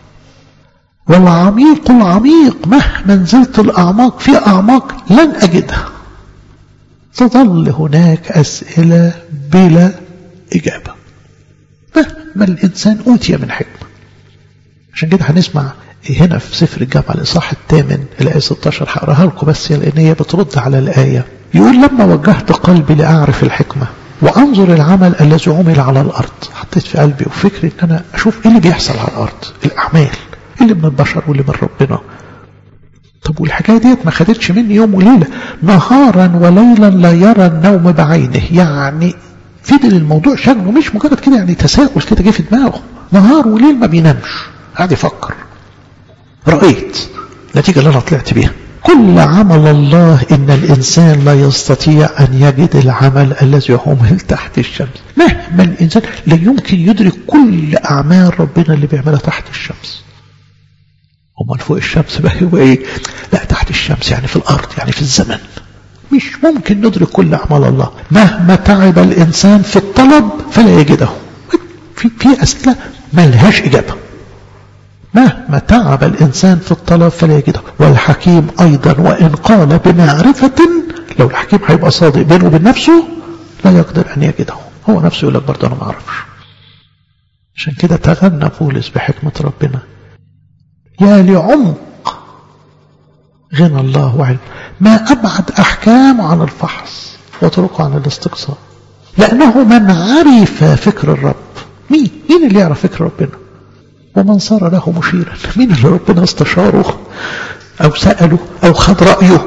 والعميق العميق مهما نزلت الأعماق في أعماق لن أجدها تظل هناك أسئلة بلا إجابة مهما الإنسان أوتي من حكمة عشان كده هنسمع هنا في سفر الجامعة الإصحاح الثامن الآية 16 هقراها لكم بس لأن هي بترد على الآية يقول لما وجهت قلبي لأعرف الحكمة وأنظر العمل الذي عمل على الأرض حطيت في قلبي وفكري أن أنا أشوف إيه اللي بيحصل على الأرض الأعمال اللي من البشر واللي من ربنا طب والحكاية ديت ما خدتش مني يوم وليلة نهارا وليلا لا يرى النوم بعينه يعني فضل الموضوع شغله مش مجرد كده يعني تساؤل كده جه في دماغه نهار وليل ما بينامش قاعد يفكر رأيت النتيجة اللي أنا طلعت بيها كل عمل الله إن الإنسان لا يستطيع أن يجد العمل الذي عمل تحت الشمس مهما الإنسان لا يمكن يدرك كل أعمال ربنا اللي بيعملها تحت الشمس أمال فوق الشمس بقى هو إيه لا تحت الشمس يعني في الأرض يعني في الزمن مش ممكن ندرك كل أعمال الله مهما تعب الإنسان في الطلب فلا يجده في, في أسئلة ملهاش إجابة مهما تعب الإنسان في الطلب فلا يجده والحكيم أيضا وإن قال بمعرفة لو الحكيم هيبقى صادق بينه وبين نفسه لا يقدر أن يجده هو نفسه يقول لك برضه أنا ما أعرفش عشان كده تغنى بولس بحكمة ربنا يا لعمق غنى الله وعلم ما أبعد أحكام عن الفحص وطرقه عن الاستقصاء لأنه من عرف فكر الرب مين مين اللي يعرف فكر ربنا ومن صار له مشيرا مين اللي ربنا استشاره أو سأله أو خد رأيه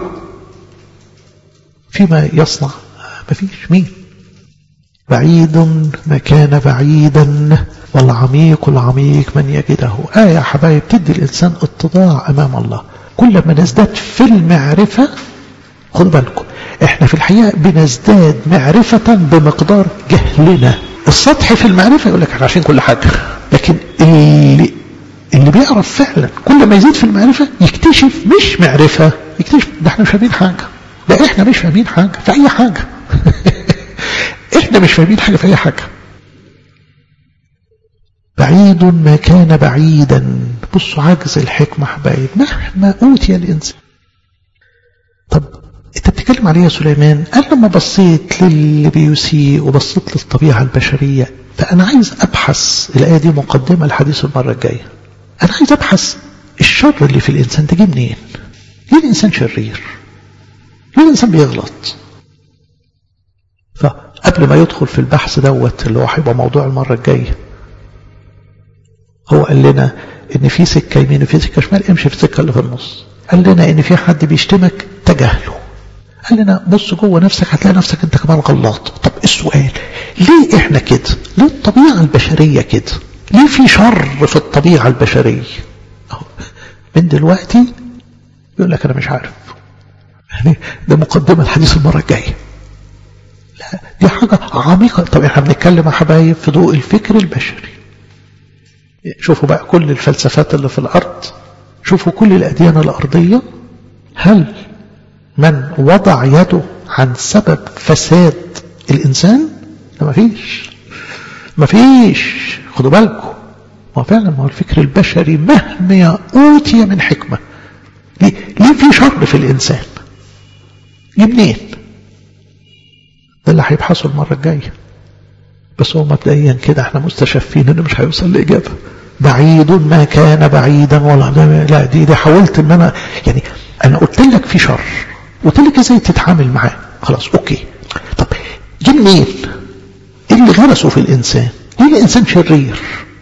فيما يصنع ما فيش مين بعيد ما كان بعيدا والعميق العميق من يجده آية يا حبايب تدي الإنسان اتضاع أمام الله كل ما نزداد في المعرفة خد بالكم احنا في الحقيقة بنزداد معرفة بمقدار جهلنا السطح في المعرفة يقول لك احنا عارفين كل حاجة لكن اللي اللي بيعرف فعلا كل ما يزيد في المعرفة يكتشف مش معرفة يكتشف ده احنا مش فاهمين حاجة ده احنا مش فاهمين حاجة في أي حاجة احنا مش فاهمين حاجة في أي حاجة بعيد ما كان بعيدا بصوا عجز الحكمة حبايب مهما أوتي الإنسان طب انت بتتكلم عليه يا سليمان قال لما بصيت للي بيسيء وبصيت للطبيعة البشرية فأنا عايز أبحث الآية دي مقدمة الحديث المرة الجاية أنا عايز أبحث الشر اللي في الإنسان ده جه منين ليه الإنسان شرير ليه الإنسان بيغلط فقبل ما يدخل في البحث دوت اللي هو هيبقى موضوع المرة الجاية هو قال لنا ان في سكة يمين وفي سكة شمال امشي في السكة اللي في النص قال لنا ان في حد بيشتمك تجاهله قال لنا بص جوه نفسك هتلاقي نفسك انت كمان غلط طب السؤال ليه احنا كده ليه الطبيعة البشرية كده ليه في شر في الطبيعة البشرية من دلوقتي يقول لك انا مش عارف يعني ده مقدمة الحديث المرة الجاية لا دي حاجة عميقة طب احنا بنتكلم يا حبايب في ضوء الفكر البشري شوفوا بقى كل الفلسفات اللي في الأرض شوفوا كل الأديان الأرضية هل من وضع يده عن سبب فساد الإنسان ما فيش ما فيش خدوا بالكم ما فعلا ما هو الفكر البشري مهما أوتي من حكمة ليه, ليه في شر في الإنسان ليه منين ده اللي هيبحثوا المرة الجاية بس هو مبدئيا كده احنا مستشفين انه مش هيوصل لإجابة بعيد ما كان بعيدا ولا لا دي دي حاولت ان انا يعني انا قلت لك في شر قلت لك ازاي تتعامل معاه خلاص اوكي طب جه منين ايه اللي غرسه في الانسان ليه الانسان شرير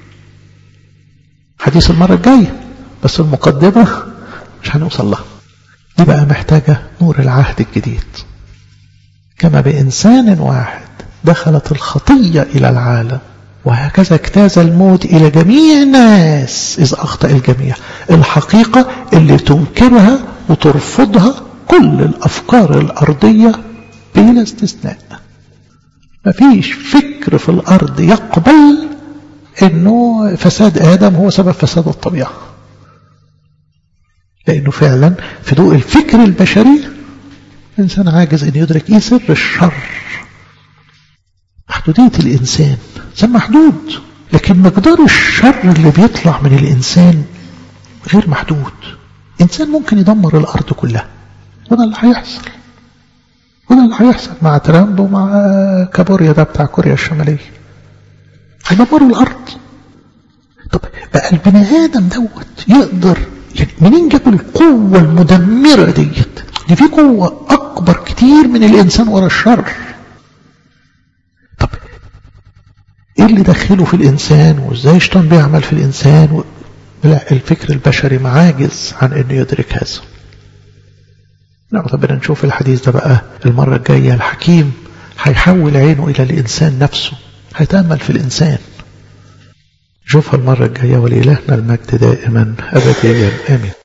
حديث المره الجايه بس المقدمه مش هنوصل لها دي بقى محتاجه نور العهد الجديد كما بانسان واحد دخلت الخطيه الى العالم وهكذا اجتاز الموت إلى جميع الناس إذ أخطأ الجميع الحقيقة اللي تنكرها وترفضها كل الأفكار الأرضية بلا استثناء مفيش فكر في الأرض يقبل أنه فساد آدم هو سبب فساد الطبيعة لأنه فعلا في ضوء الفكر البشري إنسان عاجز أن يدرك إيه سر الشر محدودية الإنسان إنسان محدود لكن مقدار الشر اللي بيطلع من الإنسان غير محدود إنسان ممكن يدمر الأرض كلها وده اللي هيحصل وده اللي هيحصل مع ترامب ومع كابوريا ده بتاع كوريا الشمالية هيدمروا الأرض طب بقى البني آدم دوت يقدر يعني منين جابوا القوة المدمرة ديت دي في قوة أكبر كتير من الإنسان ورا الشر طب ايه اللي دخله في الانسان وازاي الشيطان بيعمل في الانسان و... لا الفكر البشري معاجز عن انه يدرك هذا نعم ربنا نشوف الحديث ده بقى المرة الجاية الحكيم هيحول عينه الى الانسان نفسه هيتأمل في الانسان شوفها المرة الجاية ولإلهنا المجد دائما أبديا آمين